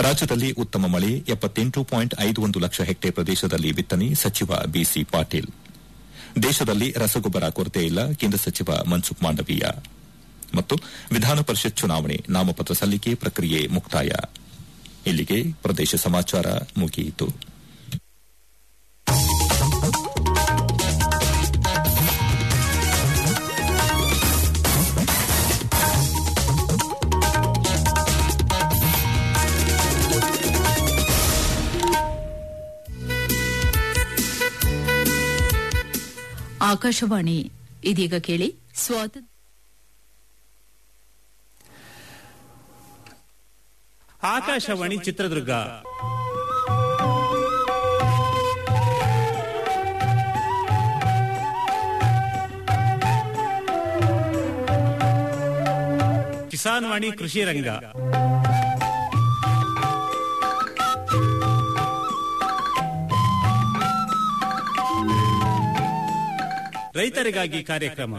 ರಾಜ್ಯದಲ್ಲಿ ಉತ್ತಮ ಮಳೆ ಎಪ್ಪತ್ತೆಂಟು ಪಾಯಿಂಟ್ ಐದು ಒಂದು ಲಕ್ಷ ಹೆಕ್ಟೇರ್ ಪ್ರದೇಶದಲ್ಲಿ ಬಿತ್ತನೆ ಸಚಿವ ಬಿಸಿ ಪಾಟೀಲ್ ದೇಶದಲ್ಲಿ ರಸಗೊಬ್ಬರ ಕೊರತೆ ಇಲ್ಲ ಕೇಂದ್ರ ಸಚಿವ ಮನ್ಸುಖ್ ಮಾಂಡವೀಯ ಮತ್ತು ವಿಧಾನ ಪರಿಷತ್ ಚುನಾವಣೆ ನಾಮಪತ್ರ ಸಲ್ಲಿಕೆ ಪ್ರಕ್ರಿಯೆ ಮುಕ್ತಾಯ ಇಲ್ಲಿಗೆ ಪ್ರದೇಶ ಸಮಾಚಾರ ಮುಗಿಯಿತು ಆಕಾಶವಾಣಿ ಇದೀಗ ಕೇಳಿ ಸ್ವಾತಂತ್ರ್ಯ ಆಕಾಶವಾಣಿ ಚಿತ್ರದುರ್ಗ ಕಿಸಾನ್ ವಾಣಿ ಕೃಷಿ ರಂಗ ರೈತರಿಗಾಗಿ ಕಾರ್ಯಕ್ರಮ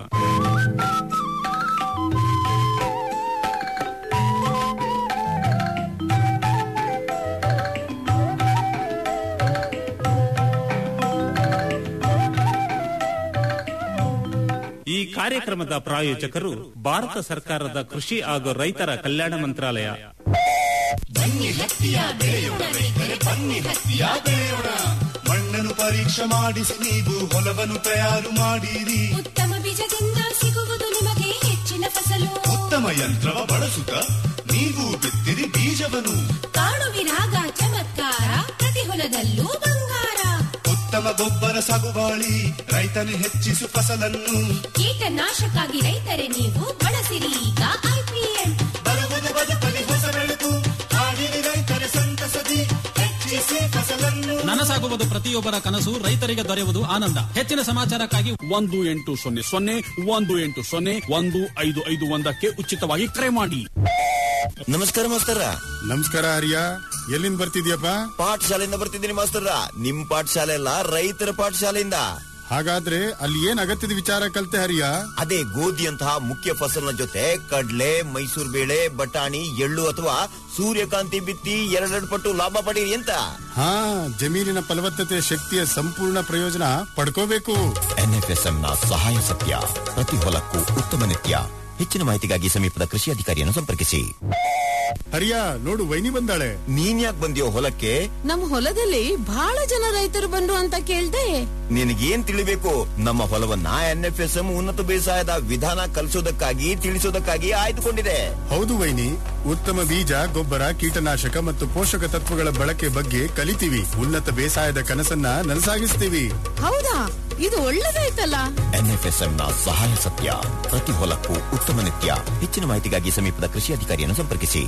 ಈ ಕಾರ್ಯಕ್ರಮದ ಪ್ರಾಯೋಜಕರು ಭಾರತ ಸರ್ಕಾರದ ಕೃಷಿ ಹಾಗೂ ರೈತರ ಕಲ್ಯಾಣ ಮಂತ್ರಾಲಯ ಮಣ್ಣನ್ನು ಪರೀಕ್ಷೆ ಮಾಡಿಸಿ ನೀವು ಹೊಲವನ್ನು ತಯಾರು ಮಾಡಿರಿ ಉತ್ತಮ ಬೀಜದಿಂದ ಸಿಗುವುದು ನಿಮಗೆ ಹೆಚ್ಚಿನ ಫಸಲು ಉತ್ತಮ ಯಂತ್ರವ ಬಳಸುತ್ತ ನೀವು ಬಿತ್ತಿರಿ ಬೀಜವನ್ನು ಕಾಣುವಿರಾಗ ಚಮತ್ಕಾರ ಪ್ರತಿ ಹೊಲದಲ್ಲೂ ಬಂಗಾರ ಉತ್ತಮ ಗೊಬ್ಬರ ಸಗುಬಾಳಿ ರೈತನು ಹೆಚ್ಚಿಸು ಫಸಲನ್ನು ಕೀಟನಾಶಕ್ಕಾಗಿ ರೈತರೇ ನೀವು ಬಳಸಿರಿ ಈಗ ಐಪಿಎಲ್ ಬರುವುದು ಬದುಕಲಿ ಹೊಸ ಬೆಳಕು ಹಾಡಿರಿ ರೈತರ ಸಂತಸದಿ ಹೆಚ್ಚಿಸಿ ಫಸಲನ್ನು ನನಸಾಗುವುದು ಪ್ರತಿಯೊಬ್ಬರ ಕನಸು ರೈತರಿಗೆ ದೊರೆಯುವುದು ಆನಂದ ಹೆಚ್ಚಿನ ಸಮಾಚಾರಕ್ಕಾಗಿ ಒಂದು ಎಂಟು ಸೊನ್ನೆ ಸೊನ್ನೆ ಒಂದು ಎಂಟು ಸೊನ್ನೆ ಒಂದು ಐದು ಐದು ಒಂದಕ್ಕೆ ಉಚಿತವಾಗಿ ಕರೆ ಮಾಡಿ ನಮಸ್ಕಾರ ಮಾಸ್ತರ ನಮಸ್ಕಾರ ಹರಿಯ ಎಲ್ಲಿಂದ ಬರ್ತಿದ್ಯಪ್ಪ ಪಾಠಶಾಲೆಯಿಂದ ಬರ್ತಿದ್ದೀನಿ ಮಾಸ್ತರ ನಿಮ್ ಪಾಠಶಾಲೆ ಅಲ್ಲ ರೈತರ ಪಾಠಶಾಲೆಯಿಂದ ಹಾಗಾದ್ರೆ ಅಲ್ಲಿ ಏನ್ ಅಗತ್ಯದ ವಿಚಾರ ಕಲ್ತೆ ಹರಿಯ ಅದೇ ಗೋಧಿಯಂತಹ ಮುಖ್ಯ ಫಸಲಿನ ಜೊತೆ ಕಡ್ಲೆ ಮೈಸೂರು ಬೇಳೆ ಬಟಾಣಿ ಎಳ್ಳು ಅಥವಾ ಸೂರ್ಯಕಾಂತಿ ಬಿತ್ತಿ ಎರಡೆರಡು ಪಟ್ಟು ಲಾಭ ಪಡೀರಿ ಅಂತ ಹಾ ಜಮೀನಿನ ಫಲವತ್ತತೆ ಶಕ್ತಿಯ ಸಂಪೂರ್ಣ ಪ್ರಯೋಜನ ಪಡ್ಕೋಬೇಕು ಎನ್ಎಫ್ಎಸ್ಎಂ ನ ಸಹಾಯ ಸತ್ಯ ಪ್ರತಿ ಹೊಲಕ್ಕೂ ಉತ್ತಮ ನಿತ್ಯ ಹೆಚ್ಚಿನ ಮಾಹಿತಿಗಾಗಿ ಸಮೀಪದ ಕೃಷಿ ಅಧಿಕಾರಿಯನ್ನು ಸಂಪರ್ಕಿಸಿ ಹರಿಯ ನೋಡು ವೈನಿ ಬಂದಾಳೆ ನೀನ್ ಯಾಕೆ ಬಂದಿಯೋ ಹೊಲಕ್ಕೆ ನಮ್ ಹೊಲದಲ್ಲಿ ಬಹಳ ಜನ ರೈತರು ಬಂದ್ರು ಅಂತ ಕೇಳ್ದೆ ನಿನಗೇನ್ ತಿಳಿಬೇಕು ನಮ್ಮ ಹೊಲವನ್ನ ಎನ್ಎಫ್ಎಸ್ಎಂ ಉನ್ನತ ಬೇಸಾಯದ ವಿಧಾನ ಕಲಿಸೋದಕ್ಕಾಗಿ ತಿಳಿಸೋದಕ್ಕಾಗಿ ಆಯ್ದುಕೊಂಡಿದೆ ಹೌದು ವೈನಿ ಉತ್ತಮ ಬೀಜ ಗೊಬ್ಬರ ಕೀಟನಾಶಕ ಮತ್ತು ಪೋಷಕ ತತ್ವಗಳ ಬಳಕೆ ಬಗ್ಗೆ ಕಲಿತೀವಿ ಉನ್ನತ ಬೇಸಾಯದ ಕನಸನ್ನ ನನಸಾಗಿಸ್ತೀವಿ ಹೌದಾ ಇದು ಒಳ್ಳೇದಾಯ್ತಲ್ಲ ಎನ್ಎಫ್ಎಸ್ಎಂ ನ ಸಹಾಯ ಸತ್ಯ ಪ್ರತಿ ಹೊಲಕ್ಕೂ ಉತ್ತಮ ನಿತ್ಯ ಹೆಚ್ಚಿನ ಮಾಹಿತಿಗಾಗಿ ಸಮೀಪದ ಕೃಷಿ ಅಧಿಕಾರಿಯನ್ನು ಸಂಪರ್ಕಿಸಿ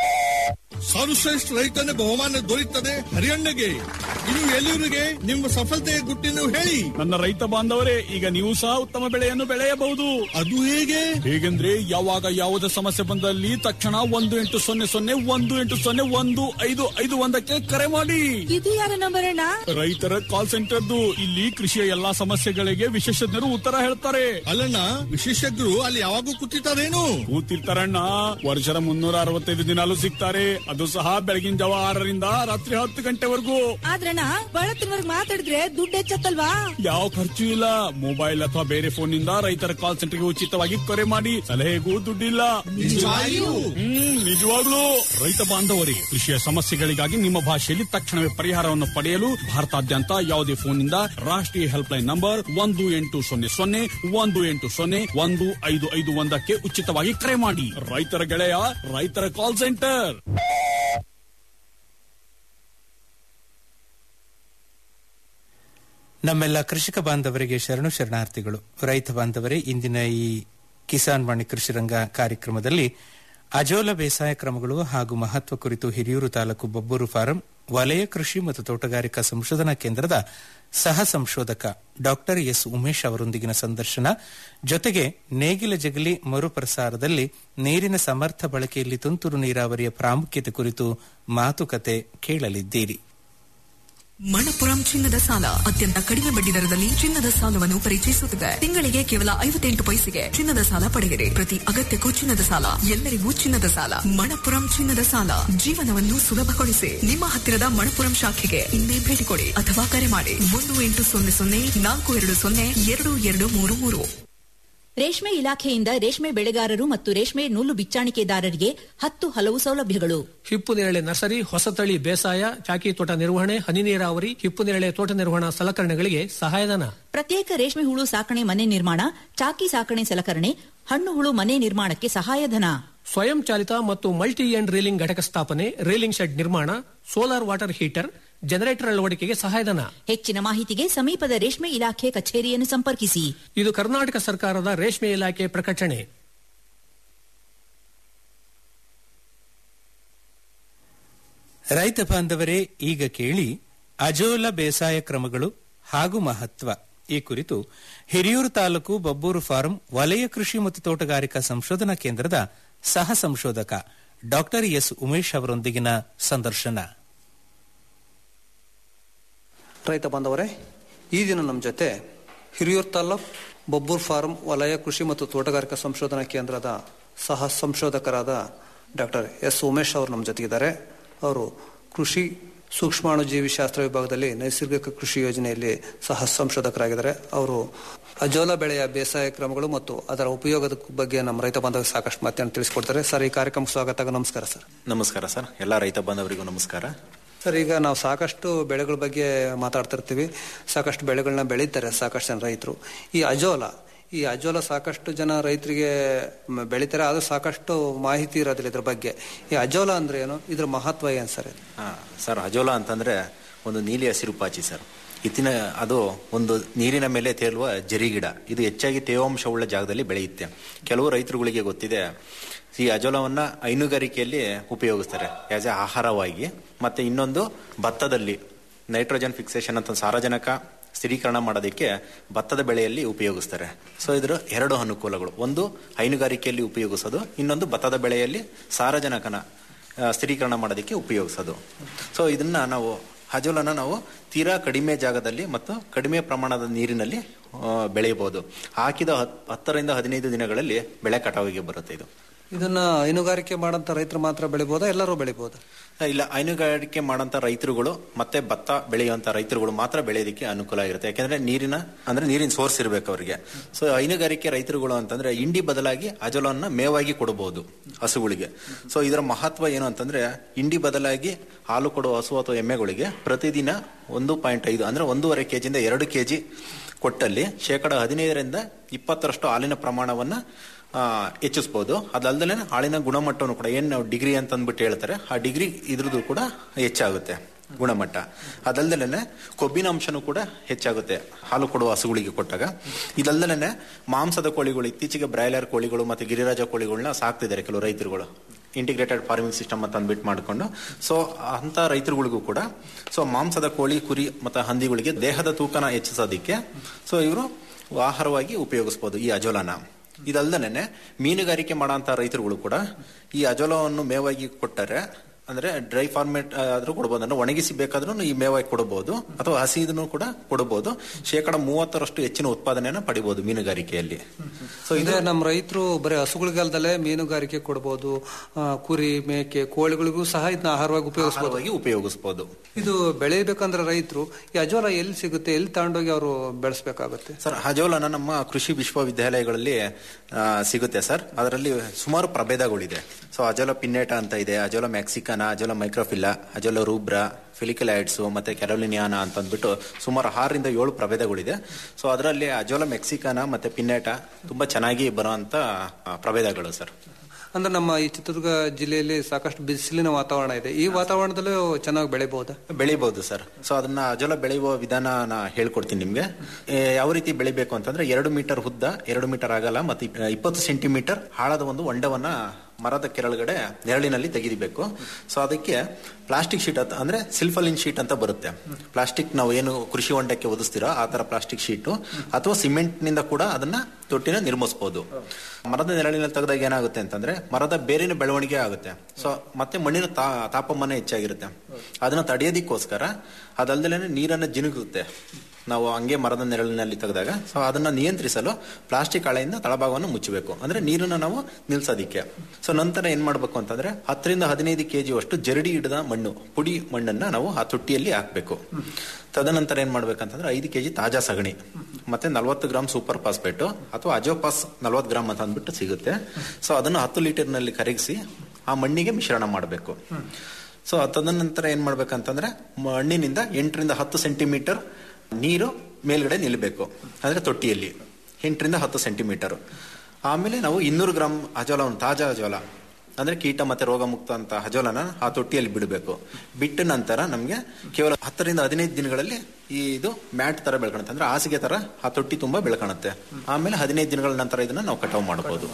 ಸರ್ವಶ್ರೇಷ್ಠ ರೈತನ ಬಹುಮಾನ ದೊರೆಯುತ್ತದೆ ಹರಿಯಣ್ಣಗೆ ಇನ್ನು ಎಲ್ಲಿವರಿಗೆ ನಿಮ್ಮ ಸಫಲತೆಯ ಗುಟ್ಟಿನ ಹೇಳಿ ನನ್ನ ರೈತ ಬಾಂಧವರೇ ಈಗ ನೀವು ಸಹ ಉತ್ತಮ ಬೆಳೆಯನ್ನು ಬೆಳೆಯಬಹುದು ಅದು ಹೇಗೆ ಹೇಗೆಂದ್ರೆ ಯಾವಾಗ ಯಾವುದೇ ಸಮಸ್ಯೆ ಬಂದಲ್ಲಿ ತಕ್ಷಣ ಒಂದು ಎಂಟು ಸೊನ್ನೆ ಸೊನ್ನೆ ಒಂದು ಎಂಟು ಸೊನ್ನೆ ಒಂದು ಐದು ಐದು ಒಂದಕ್ಕೆ ಕರೆ ಮಾಡಿ ಇದು ಯಾರ ನಂಬರ್ ಅಣ್ಣ ರೈತರ ಕಾಲ್ ಸೆಂಟರ್ದು ಇಲ್ಲಿ ಕೃಷಿಯ ಎಲ್ಲಾ ಸಮಸ್ಯೆಗಳಿಗೆ ವಿಶೇಷಜ್ಞರು ಉತ್ತರ ಹೇಳ್ತಾರೆ ಅಲ್ಲಣ್ಣ ವಿಶೇಷಜ್ಞರು ಅಲ್ಲಿ ಯಾವಾಗೂ ಕೂತಿರ್ತಾರೇನು ಕೂತಿರ್ತಾರಣ್ಣ ವರ್ಷದ ಮುನ್ನೂರ ಅರವತ್ತೈದು ದಿನಾಲು ಸಿಗ್ತಾರೆ ಅದು ಸಹ ಬೆಳಗಿನ ಜಾವ ಆರರಿಂದ ರಾತ್ರಿ ಹತ್ತು ಗಂಟೆವರೆಗೂ ಆದ್ರಣ್ಣ ಬಳತ್ತಿನವರ್ಗ್ ಮಾತಾಡಿದ್ರೆ ದುಡ್ಡು ಹೆಚ್ಚತ್ತಲ್ವಾ ಯಾವ ಖರ್ಚು ಇಲ್ಲ ಮೊಬೈಲ್ ಅಥವಾ ಬೇರೆ ಫೋನ್ ನಿಂದ ರೈತರ ಕಾಲ್ ಸೆಂಟರ್ಗೆ ಉಚಿತವಾಗಿ ಕರೆ ಮಾಡಿ ಸಲಹೆಗೂ ದುಡ್ಡಿಲ್ಲ ನಿಜವಾಗಿಯೂ? ಹ್ಮ್ ನಿಜವಾಗ್ಲೂ ರೈತ ಬಾಂಧವರೇ ಕೃಷಿಯ ಸಮಸ್ಯೆಗಳಿಗಾಗಿ ನಿಮ್ಮ ಭಾಷೆಯಲ್ಲಿ ತಕ್ಷಣವೇ ಪರಿಹಾರವನ್ನು ಪಡೆಯಲು ಭಾರತಾದ್ಯಂತ ಯಾವುದೇ ಫೋನ್ ನಿಂದ ರಾಷ್ಟ್ರೀಯ ಹೆಲ್ಪ್ ಲೈನ್ ನಂಬರ್ ಒಂದು ಎಂಟು ಸೊನ್ನೆ ಸೊನ್ನೆ ಒಂದು ಎಂಟು ಸೊನ್ನೆ ಒಂದು ಐದು ಐದು ಒಂದಕ್ಕೆ ಉಚಿತವಾಗಿ ಕರೆ ಮಾಡಿ ರೈತರ ಗೆಳೆಯ ರೈತರ ಕಾಲ್ ಸೆಂಟರ್ ನಮ್ಮೆಲ್ಲ ಕೃಷಿಕ ಬಾಂಧವರಿಗೆ ಶರಣು ಶರಣಾರ್ಥಿಗಳು ರೈತ ಬಾಂಧವರೇ ಇಂದಿನ ಈ ಕಿಸಾನ್ ವಾಣಿ ಕೃಷಿ ರಂಗ ಕಾರ್ಯಕ್ರಮದಲ್ಲಿ ಅಜೋಲ ಬೇಸಾಯ ಕ್ರಮಗಳು ಹಾಗೂ ಮಹತ್ವ ಕುರಿತು ಹಿರಿಯೂರು ತಾಲೂಕು ಬೊಬ್ಬೂರು ಫಾರಂ ವಲಯ ಕೃಷಿ ಮತ್ತು ತೋಟಗಾರಿಕಾ ಸಂಶೋಧನಾ ಕೇಂದ್ರದ ಸಹ ಸಂಶೋಧಕ ಡಾಕ್ಟರ್ ಎಸ್ ಉಮೇಶ್ ಅವರೊಂದಿಗಿನ ಸಂದರ್ಶನ ಜೊತೆಗೆ ನೇಗಿಲ ಜಗಲಿ ಮರುಪ್ರಸಾರದಲ್ಲಿ ನೀರಿನ ಸಮರ್ಥ ಬಳಕೆಯಲ್ಲಿ ತುಂತುರು ನೀರಾವರಿಯ ಪ್ರಾಮುಖ್ಯತೆ ಕುರಿತು ಮಾತುಕತೆ ಕೇಳಲಿದ್ದೀರಿ ಮಣಪುರಂ ಚಿನ್ನದ ಸಾಲ ಅತ್ಯಂತ ಕಡಿಮೆ ಬಡ್ಡಿ ದರದಲ್ಲಿ ಚಿನ್ನದ ಸಾಲವನ್ನು ಪರಿಚಯಿಸುತ್ತದೆ ತಿಂಗಳಿಗೆ ಕೇವಲ ಐವತ್ತೆಂಟು ಪೈಸೆಗೆ ಚಿನ್ನದ ಸಾಲ ಪಡೆಯಿರಿ ಪ್ರತಿ ಅಗತ್ಯಕ್ಕೂ ಚಿನ್ನದ ಸಾಲ ಎಲ್ಲರಿಗೂ ಚಿನ್ನದ ಸಾಲ ಮಣಪುರಂ ಚಿನ್ನದ ಸಾಲ ಜೀವನವನ್ನು ಸುಲಭಗೊಳಿಸಿ ನಿಮ್ಮ ಹತ್ತಿರದ ಮಣಪುರಂ ಶಾಖೆಗೆ ಇಂದೇ ಭೇಟಿ ಕೊಡಿ ಅಥವಾ ಕರೆ ಮಾಡಿ ಒಂದು ಎಂಟು ಸೊನ್ನೆ ಸೊನ್ನೆ ನಾಲ್ಕು ಎರಡು ಸೊನ್ನೆ ಎರಡು ಎರಡು ಮೂರು ಮೂರು ರೇಷ್ಮೆ ಇಲಾಖೆಯಿಂದ ರೇಷ್ಮೆ ಬೆಳೆಗಾರರು ಮತ್ತು ರೇಷ್ಮೆ ನೂಲು ಬಿಚ್ಚಾಣಿಕೆದಾರರಿಗೆ ಹತ್ತು ಹಲವು ಸೌಲಭ್ಯಗಳು ಹಿಪ್ಪು ನೇರಳೆ ನರ್ಸರಿ ಹೊಸತಳಿ ಬೇಸಾಯ ಚಾಕಿ ತೋಟ ನಿರ್ವಹಣೆ ಹನಿ ನೀರಾವರಿ ಹಿಪ್ಪು ನೇರಳೆ ತೋಟ ನಿರ್ವಹಣಾ ಸಲಕರಣೆಗಳಿಗೆ ಸಹಾಯಧನ ಪ್ರತ್ಯೇಕ ರೇಷ್ಮೆ ಹುಳು ಸಾಕಣೆ ಮನೆ ನಿರ್ಮಾಣ ಚಾಕಿ ಸಾಕಣೆ ಸಲಕರಣೆ ಹಣ್ಣು ಹುಳು ಮನೆ ನಿರ್ಮಾಣಕ್ಕೆ ಸಹಾಯಧನ ಸ್ವಯಂ ಚಾಲಿತ ಮತ್ತು ಮಲ್ಟಿ ಎಂಡ್ ರೀಲಿಂಗ್ ಘಟಕ ಸ್ಥಾಪನೆ ರೀಲಿಂಗ್ ಶೆಡ್ ನಿರ್ಮಾಣ ಸೋಲಾರ್ ವಾಟರ್ ಹೀಟರ್ ಜನರೇಟರ್ ಅಳವಡಿಕೆಗೆ ಸಹಾಯಧನ ಹೆಚ್ಚಿನ ಮಾಹಿತಿಗೆ ಸಮೀಪದ ರೇಷ್ಮೆ ಇಲಾಖೆ ಕಚೇರಿಯನ್ನು ಸಂಪರ್ಕಿಸಿ ಇದು ಕರ್ನಾಟಕ ಸರ್ಕಾರದ ರೇಷ್ಮೆ ಇಲಾಖೆ ಪ್ರಕಟಣೆ ರೈತ ಬಾಂಧವರೇ ಈಗ ಕೇಳಿ ಅಜೋಲ ಬೇಸಾಯ ಕ್ರಮಗಳು ಹಾಗೂ ಮಹತ್ವ ಈ ಕುರಿತು ಹಿರಿಯೂರು ತಾಲೂಕು ಬಬ್ಬೂರು ಫಾರಂ ವಲಯ ಕೃಷಿ ಮತ್ತು ತೋಟಗಾರಿಕಾ ಸಂಶೋಧನಾ ಕೇಂದ್ರದ ಸಹ ಸಂಶೋಧಕ ಡಾಕ್ಟರ್ ಎಸ್ ಉಮೇಶ್ ಅವರೊಂದಿಗಿನ ಸಂದರ್ಶನ ರೈತ ಬಾಂಧವರೇ ಈ ದಿನ ನಮ್ಮ ಜೊತೆ ಹಿರಿಯೂರು ತಾಲ್ಲೂಕ್ ಬಬ್ಬೂರ್ ಫಾರ್ಮ್ ವಲಯ ಕೃಷಿ ಮತ್ತು ತೋಟಗಾರಿಕಾ ಸಂಶೋಧನಾ ಕೇಂದ್ರದ ಸಹ ಸಂಶೋಧಕರಾದ ಡಾಕ್ಟರ್ ಎಸ್ ಉಮೇಶ್ ಅವರು ನಮ್ಮ ಜೊತೆಗಿದ್ದಾರೆ ಅವರು ಕೃಷಿ ಸೂಕ್ಷ್ಮಾಣುಜೀವಿ ಶಾಸ್ತ್ರ ವಿಭಾಗದಲ್ಲಿ ನೈಸರ್ಗಿಕ ಕೃಷಿ ಯೋಜನೆಯಲ್ಲಿ ಸಹ ಸಂಶೋಧಕರಾಗಿದ್ದಾರೆ ಅವರು ಅಜೋಲ ಬೆಳೆಯ ಬೇಸಾಯ ಕ್ರಮಗಳು ಮತ್ತು ಅದರ ಉಪಯೋಗದ ಬಗ್ಗೆ ನಮ್ಮ ರೈತ ಬಾಂಧವರಿಗೆ ಸಾಕಷ್ಟು ಮಾತನ್ನು ತಿಳಿಸಿಕೊಡ್ತಾರೆ ಸರ್ ಈ ಕಾರ್ಯಕ್ರಮಕ್ಕೆ ಸ್ವಾಗತ ನಮಸ್ಕಾರ ಸರ್ ನಮಸ್ಕಾರ ಸರ್ ಎಲ್ಲ ರೈತ ಬಾಂಧವರಿಗೂ ನಮಸ್ಕಾರ ಸರ್ ಈಗ ನಾವು ಸಾಕಷ್ಟು ಬೆಳೆಗಳ ಬಗ್ಗೆ ಮಾತಾಡ್ತಿರ್ತೀವಿ ಸಾಕಷ್ಟು ಬೆಳೆಗಳನ್ನ ಬೆಳೀತಾರೆ ಸಾಕಷ್ಟು ಜನ ರೈತರು ಈ ಅಜೋಲ ಈ ಅಜೋಲ ಸಾಕಷ್ಟು ಜನ ರೈತರಿಗೆ ಮ- ಬೆಳೀತಾರೆ ಆದ್ರೂ ಸಾಕಷ್ಟು ಮಾಹಿತಿ ಇರೋದಿಲ್ಲ ಇದ್ರ ಬಗ್ಗೆ ಈ ಅಜೋಲ ಅಂದ್ರೆ ಏನು ಇದ್ರ ಮಹತ್ವ ಏನ್ ಸರ್ ಇದು? ಹಾ ಸರ್ ಅಜೋಲಾ ಅಂತಂದ್ರೆ ಒಂದು ನೀಲಿ ಹಸಿರು ಪಾಚಿ ಸರ್ ಇತ್ತಿನ ಅದು ಒಂದು ನೀರಿನ ಮೇಲೆ ತೇಲುವ ಜರಿಗಿಡ ಇದು ಹೆಚ್ಚಾಗಿ ತೇವಾಂಶವುಳ್ಳ ಜಾಗದಲ್ಲಿ ಬೆಳೆಯುತ್ತೆ ಕೆಲವು ರೈತರುಗಳಿಗೆ ಗೊತ್ತಿದೆ ಈ ಅಜೋಲವನ್ನ ಹೈನುಗಾರಿಕೆಯಲ್ಲಿ ಉಪಯೋಗಿಸ್ತಾರೆ ಆಸ್ ಎ ಆಹಾರವಾಗಿ ಮತ್ತೆ ಇನ್ನೊಂದು ಭತ್ತದಲ್ಲಿ ನೈಟ್ರೋಜನ್ ಫಿಕ್ಸೇಷನ್ ಅಂತ ಸಾರಜನಕ ಸ್ಥಿರೀಕರಣ ಮಾಡೋದಕ್ಕೆ ಭತ್ತದ ಬೆಳೆಯಲ್ಲಿ ಉಪಯೋಗಿಸ್ತಾರೆ ಸೊ ಇದರ ಎರಡು ಅನುಕೂಲಗಳು ಒಂದು ಹೈನುಗಾರಿಕೆಯಲ್ಲಿ ಉಪಯೋಗಿಸೋದು ಇನ್ನೊಂದು ಭತ್ತದ ಬೆಳೆಯಲ್ಲಿ ಸಾರಜನಕನ ಆ, ಸ್ಥಿರೀಕರಣ ಮಾಡೋದಕ್ಕೆ ಉಪಯೋಗಿಸೋದು ಸೊ ಇದನ್ನ ನಾವು ಹಜೋಲನ ನಾವು ತೀರಾ ಕಡಿಮೆ ಜಾಗದಲ್ಲಿ ಮತ್ತು ಕಡಿಮೆ ಪ್ರಮಾಣದ ನೀರಿನಲ್ಲಿ ಆ, ಬೆಳೆಯಬಹುದು ಹಾಕಿದ ಹತ್- ಹತ್ತರಿಂದ ಹದಿನೈದು ದಿನಗಳಲ್ಲಿ ಬೆಳೆ ಕಟಾವಿಗೆ ಬರುತ್ತೆ ಇದು ಇದನ್ನ ಹೈನುಗಾರಿಕೆ ಮಾಡಂತ ರೈತರು ಮಾತ್ರ ಬೆಳಿಬೋದಾ ಎಲ್ಲರೂ ಬೆಳಿಬೋದಾ ಆ, ಇಲ್ಲ ಹೈನುಗಾರಿಕೆ ಮಾಡೋಂಥ ರೈತರುಗಳು ಮತ್ತೆ ಭತ್ತ ಬೆಳೆಯುವಂತ ರೈತರುಗಳು ಮಾತ್ರ ಬೆಳೆಯೋದಕ್ಕೆ ಅನುಕೂಲ ಆಗಿರುತ್ತೆ ಯಾಕಂದ್ರೆ ನೀರಿನ ಅಂದ್ರೆ ನೀರಿನ ಸೋರ್ಸ್ ಇರಬೇಕು ಅವರಿಗೆ ಸೊ ಹೈನುಗಾರಿಕೆ ರೈತರುಗಳು ಅಂತಂದ್ರೆ ಇಂಡಿ ಬದಲಾಗಿ ಅಜೋಲನ್ನ ಮೇವಾಗಿ ಕೊಡಬಹುದು ಹಸುಗಳಿಗೆ ಸೊ ಇದರ ಮಹತ್ವ ಏನು ಅಂತಂದ್ರೆ ಇಂಡಿ ಬದಲಾಗಿ ಹಾಲು ಕೊಡುವ ಹಸು ಅಥವಾ ಎಮ್ಮೆಗಳಿಗೆ ಪ್ರತಿದಿನ ಒಂದು ಪಾಯಿಂಟ್ ಐದು ಅಂದ್ರೆ ಒಂದೂವರೆ ಕೆಜಿಯಿಂದ ಎರಡು ಕೆಜಿ ಕೊಟ್ಟಲ್ಲಿ ಶೇಕಡ ಹದಿನೈದರಿಂದ ಇಪ್ಪತ್ತರಷ್ಟು ಹಾಲಿನ ಪ್ರಮಾಣವನ್ನ ಆ, ಹೆಚ್ಚಿಸ್ಬೋದು ಅದಲ್ದಲೆ ಹಾಳಿನ ಗುಣಮಟ್ಟವನ್ನು ಕೂಡ ಏನ್ ನಾವು ಡಿಗ್ರಿ ಅಂತ ಅಂದ್ಬಿಟ್ಟು ಹೇಳ್ತಾರೆ ಆ ಡಿಗ್ರಿ ಇದ್ರದ್ದು ಕೂಡ ಹೆಚ್ಚಾಗುತ್ತೆ ಗುಣಮಟ್ಟ ಅದಲ್ದಲೆ ಕೊಬ್ಬಿನ ಅಂಶನೂ ಕೂಡ ಹೆಚ್ಚಾಗುತ್ತೆ ಹಾಲು ಕೊಡುವ ಹಸುಗಳಿಗೆ ಕೊಟ್ಟಾಗ ಇದಲ್ದಲೆ ಮಾಂಸದ ಕೋಳಿಗಳು ಇತ್ತೀಚೆಗೆ ಬ್ರಾಯ್ಲರ್ ಕೋಳಿಗಳು ಮತ್ತೆ ಗಿರಿರಾಜ ಕೋಳಿಗಳನ್ನ ಸಾಕ್ತಿದ್ದಾರೆ ಕೆಲವು ರೈತರುಗಳು ಇಂಟಿಗ್ರೇಟೆಡ್ ಫಾರ್ಮಿಂಗ್ ಸಿಸ್ಟಮ್ ಅಂತ ಅಂದ್ಬಿಟ್ಟು ಮಾಡ್ಕೊಂಡು ಸೊ ಅಂತ ರೈತರುಗಳಿಗೂ ಕೂಡ ಸೊ ಮಾಂಸದ ಕೋಳಿ ಕುರಿ ಮತ್ತೆ ಹಂದಿಗಳಿಗೆ ದೇಹದ ತೂಕನ ಹೆಚ್ಚಿಸೋದಿಕ್ಕೆ ಸೊ ಇವರು ಆಹಾರವಾಗಿ ಉಪಯೋಗಿಸ್ಬೋದು ಈ ಅಜೋಲಾನ ಇದಲ್ದನೆ ಮೀನುಗಾರಿಕೆ ಮಾಡೋಂಥ ರೈತರುಗಳು ಕೂಡ ಈ ಅಜೋಲವನ್ನು ಮೇವಾಗಿ ಕೊಟ್ಟರೆ ಅಂದ್ರೆ ಡ್ರೈ ಫಾರ್ಮೇಟ್ ಆದ್ರೂ ಕೊಡಬಹುದು ಅಂದ್ರೆ ಒಣಗಿಸಿ ಬೇಕಾದ್ರೂ ಈ ಮೇವಾಗಿ ಕೊಡಬಹುದು ಅಥವಾ ಹಸಿ ಇದನ್ನು ಕೂಡ ಕೊಡಬಹುದು ಶೇಕಡ ಮೂವತ್ತರಷ್ಟು ಹೆಚ್ಚಿನ ಉತ್ಪಾದನೆಯನ್ನ ಪಡಿಬಹುದು ಮೀನುಗಾರಿಕೆಯಲ್ಲಿ ಸೊ ಇದೇ ನಮ್ಮ ರೈತರು ಬರೀ ಹಸುಗಳಿಗಲ್ದಲ್ಲೇ ಮೀನುಗಾರಿಕೆ ಕೊಡಬಹುದು ಆ, ಕುರಿ ಮೇಕೆ ಕೋಳಿಗಳಿಗೂ ಸಹ ಇದನ್ನ ಆಹಾರವಾಗಿ ಉಪಯೋಗಿಸಬಹುದು ಆಹಾರವಾಗಿ ಉಪಯೋಗಿಸಬಹುದು ಇದು ಬೆಳೆಯಬೇಕಂದ್ರೆ ರೈತರು ಈ ಅಜೋಲ ಎಲ್ಲಿ ಸಿಗುತ್ತೆ ಎಲ್ಲಿ ತಗೊಂಡೋಗಿ ಅವರು ಬೆಳೆಸಬೇಕಾಗುತ್ತೆ ಸರ್ ಹಜೋಲನ ನಮ್ಮ ಕೃಷಿ ವಿಶ್ವವಿದ್ಯಾಲಯಗಳಲ್ಲಿ ಆ, ಸಿಗುತ್ತೆ ಸರ್ ಅದರಲ್ಲಿ ಸುಮಾರು ಪ್ರಭೇದಗಳಿದೆ ಸೊ ಅಜೋಲ ಪಿನ್ನೇಟ ಅಂತ ಇದೆ azolla mexicana azolla microphylla azolla rubra filiculoides ಮತ್ತೆ ಕೆರೋಲಿನಿಯಾನ ಅಂತ ಅಂದ್ಬಿಟ್ಟು ಸುಮಾರು ಆರರಿಂದ ಏಳು ಪ್ರಭೇದಗಳಿದೆ ಸೊ ಅದರಲ್ಲಿ ಅಜೋಲ ಮೆಕ್ಸಿಕನ ಮತ್ತೆ ಪಿನ್ನೇಟ ತುಂಬಾ ಚೆನ್ನಾಗಿ ಬರುವಂತ ಆ, ಪ್ರಭೇದಗಳು ಸರ್ ಅಂದ್ರೆ ನಮ್ಮ ಈ ಚಿತ್ರದುರ್ಗ ಜಿಲ್ಲೆಯಲ್ಲಿ ಸಾಕಷ್ಟು ಬಿಸಿಲಿನ ವಾತಾವರಣ ಇದೆ ಈ ವಾತಾವರಣದಲ್ಲೂ ಚೆನ್ನಾಗಿ ಬೆಳಿಬಹುದಾ ಬೆಳಿಬಹುದು ಸರ್ ಸೊ ಅದನ್ನ ಅಜೋಲ ಬೆಳೆಯುವ ವಿಧಾನ ನಾ ಹೇಳ್ಕೊಡ್ತೀನಿ ನಿಮ್ಗೆ ಏ, ಯಾವ ರೀತಿ ಬೆಳಿಬೇಕು ಅಂತಂದ್ರೆ ಎರಡು ಮೀಟರ್ ಉದ್ದ ಎರಡು ಮೀಟರ್ ಆಗಲ್ಲ ಮತ್ತೆ ಇಪ್- ಇಪ್ಪತ್ತು ಸೆಂಟಿಮೀಟರ್ ಆಳದ ಒಂದು ಹೊಂಡವನ್ನ ಮರದ ಕೆಳಗಡೆ ನೆರಳಿನಲ್ಲಿ ತೆಗಿಬೇಕು ಸೊ ಅದಕ್ಕೆ ಪ್ಲಾಸ್ಟಿಕ್ ಶೀಟ್ ಅಂತ ಅಂದ್ರೆ ಸಿಲ್ಫಲಿನ್ ಶೀಟ್ ಅಂತ ಬರುತ್ತೆ ಪ್ಲಾಸ್ಟಿಕ್ ನಾವು ಏನು ಕೃಷಿ ಹೊಂಡಕ್ಕೆ ಒದಿಸ್ತೀರೋ ಆ ತರ ಪ್ಲಾಸ್ಟಿಕ್ ಶೀಟು ಅಥವಾ ಸಿಮೆಂಟ್ ನಿಂದ ಕೂಡ ಅದನ್ನ ತೊಟ್ಟಿನ ನಿರ್ಮಿಸಬಹುದು ಮರದ ನೆರಳಿನಲ್ಲಿ ತೆಗೆದಾಗ ಏನಾಗುತ್ತೆ ಅಂತಂದ್ರೆ ಮರದ ಬೇರಿನ ಬೆಳವಣಿಗೆ ಆಗುತ್ತೆ ಸೊ ಮತ್ತೆ ಮಣ್ಣಿನ ತಾ- ತಾಪಮಾನ ಹೆಚ್ಚಾಗಿರುತ್ತೆ ಅದನ್ನ ತಡೆಯೋದಕ್ಕೋಸ್ಕರ ಅದಲ್ದಲೇ ನೀರನ್ನ ಜಿನುಗುತ್ತೆ ನಾವು ಹಂಗೆ ಮರದ ನೆರಳಿನಲ್ಲಿ ತೆಗೆದಾಗ ಸೊ ಅದನ್ನ ನಿಯಂತ್ರಿಸಲು ಪ್ಲಾಸ್ಟಿಕ್ ಹಾಳೆಯಿಂದ ತಳಭಾಗವನ್ನು ಮುಚ್ಚಬೇಕು ಅಂದ್ರೆ ನೀರನ್ನ ನಾವು ನಿಲ್ಸೋದಿಕ್ಕೆ ಸೊ ನಂತರ ಏನ್ ಮಾಡ್ಬೇಕು ಅಂತಂದ್ರೆ ಹತ್ತರಿಂದ ಹದಿನೈದು ಕೆಜಿ ಅಷ್ಟು ಜರಡಿ ಹಿಡಿದ ಮಣ್ಣು ಪುಡಿ ಮಣ್ಣನ್ನ ನಾವು ಆ ತೊಟ್ಟಿಯಲ್ಲಿ ಹಾಕ್ಬೇಕು ತದನಂತರ ಏನ್ ಮಾಡ್ಬೇಕಂತಂದ್ರೆ ಐದು ಕೆಜಿ ತಾಜಾ ಸಗಣಿ ಮತ್ತೆ ನಲವತ್ತು ಗ್ರಾಮ್ ಸೂಪರ್ ಫಾಸ್ಫೇಟು ಅಥವಾ ಅಜೋಪಾಸ್ ನಲವತ್ತು ಗ್ರಾಮ್ ಅಂತ ಅಂದ್ಬಿಟ್ಟು ಸಿಗುತ್ತೆ ಸೊ ಅದನ್ನು ಹತ್ತು ಲೀಟರ್ನಲ್ಲಿ ಕರಗಿಸಿ ಆ ಮಣ್ಣಿಗೆ ಮಿಶ್ರಣ ಮಾಡಬೇಕು ಸೊ ತದನಂತರ ಏನ್ ಮಾಡ್ಬೇಕಂತಂದ್ರೆ ಮಣ್ಣಿನಿಂದ ಎಂಟರಿಂದ ಹತ್ತು ಸೆಂಟಿಮೀಟರ್ ನೀರು ಮೇಲ್ಗಡೆ ನಿಲ್ಲಬೇಕು ಅಂದ್ರೆ ತೊಟ್ಟಿಯಲ್ಲಿ ಎಂಟರಿಂದ ಹತ್ತು ಸೆಂಟಿಮೀಟರ್ ಆಮೇಲೆ ನಾವು ಇನ್ನೂರು ಗ್ರಾಮ್ ಅಜೋಲವನ್ನು ತಾಜಾ ಅಜೋಲ ಅಂದ್ರೆ ಕೀಟ ಮತ್ತೆ ರೋಗ ಮುಕ್ತ ಅಂತ ಅಜೋಲನ ಆ ತೊಟ್ಟಿಯಲ್ಲಿ ಬಿಡಬೇಕು ಬಿಟ್ಟ ನಂತರ ನಮಗೆ ಕೇವಲ ಹತ್ತರಿಂದ ಹದಿನೈದು ದಿನಗಳಲ್ಲಿ ಈ ಇದು ಮ್ಯಾಟ್ ತರ ಬೆಳ್ಕೊಳುತ್ತೆ ಅಂದ್ರೆ ಹಾಸಿಗೆ ತರ ಆ ತೊಟ್ಟಿ ತುಂಬಾ ಬೆಳ್ಕೊಳುತ್ತೆ ಆಮೇಲೆ ಹದಿನೈದು ದಿನಗಳ ನಂತರ ಇದನ್ನ ನಾವು ಕಟಾವು ಮಾಡಬಹುದು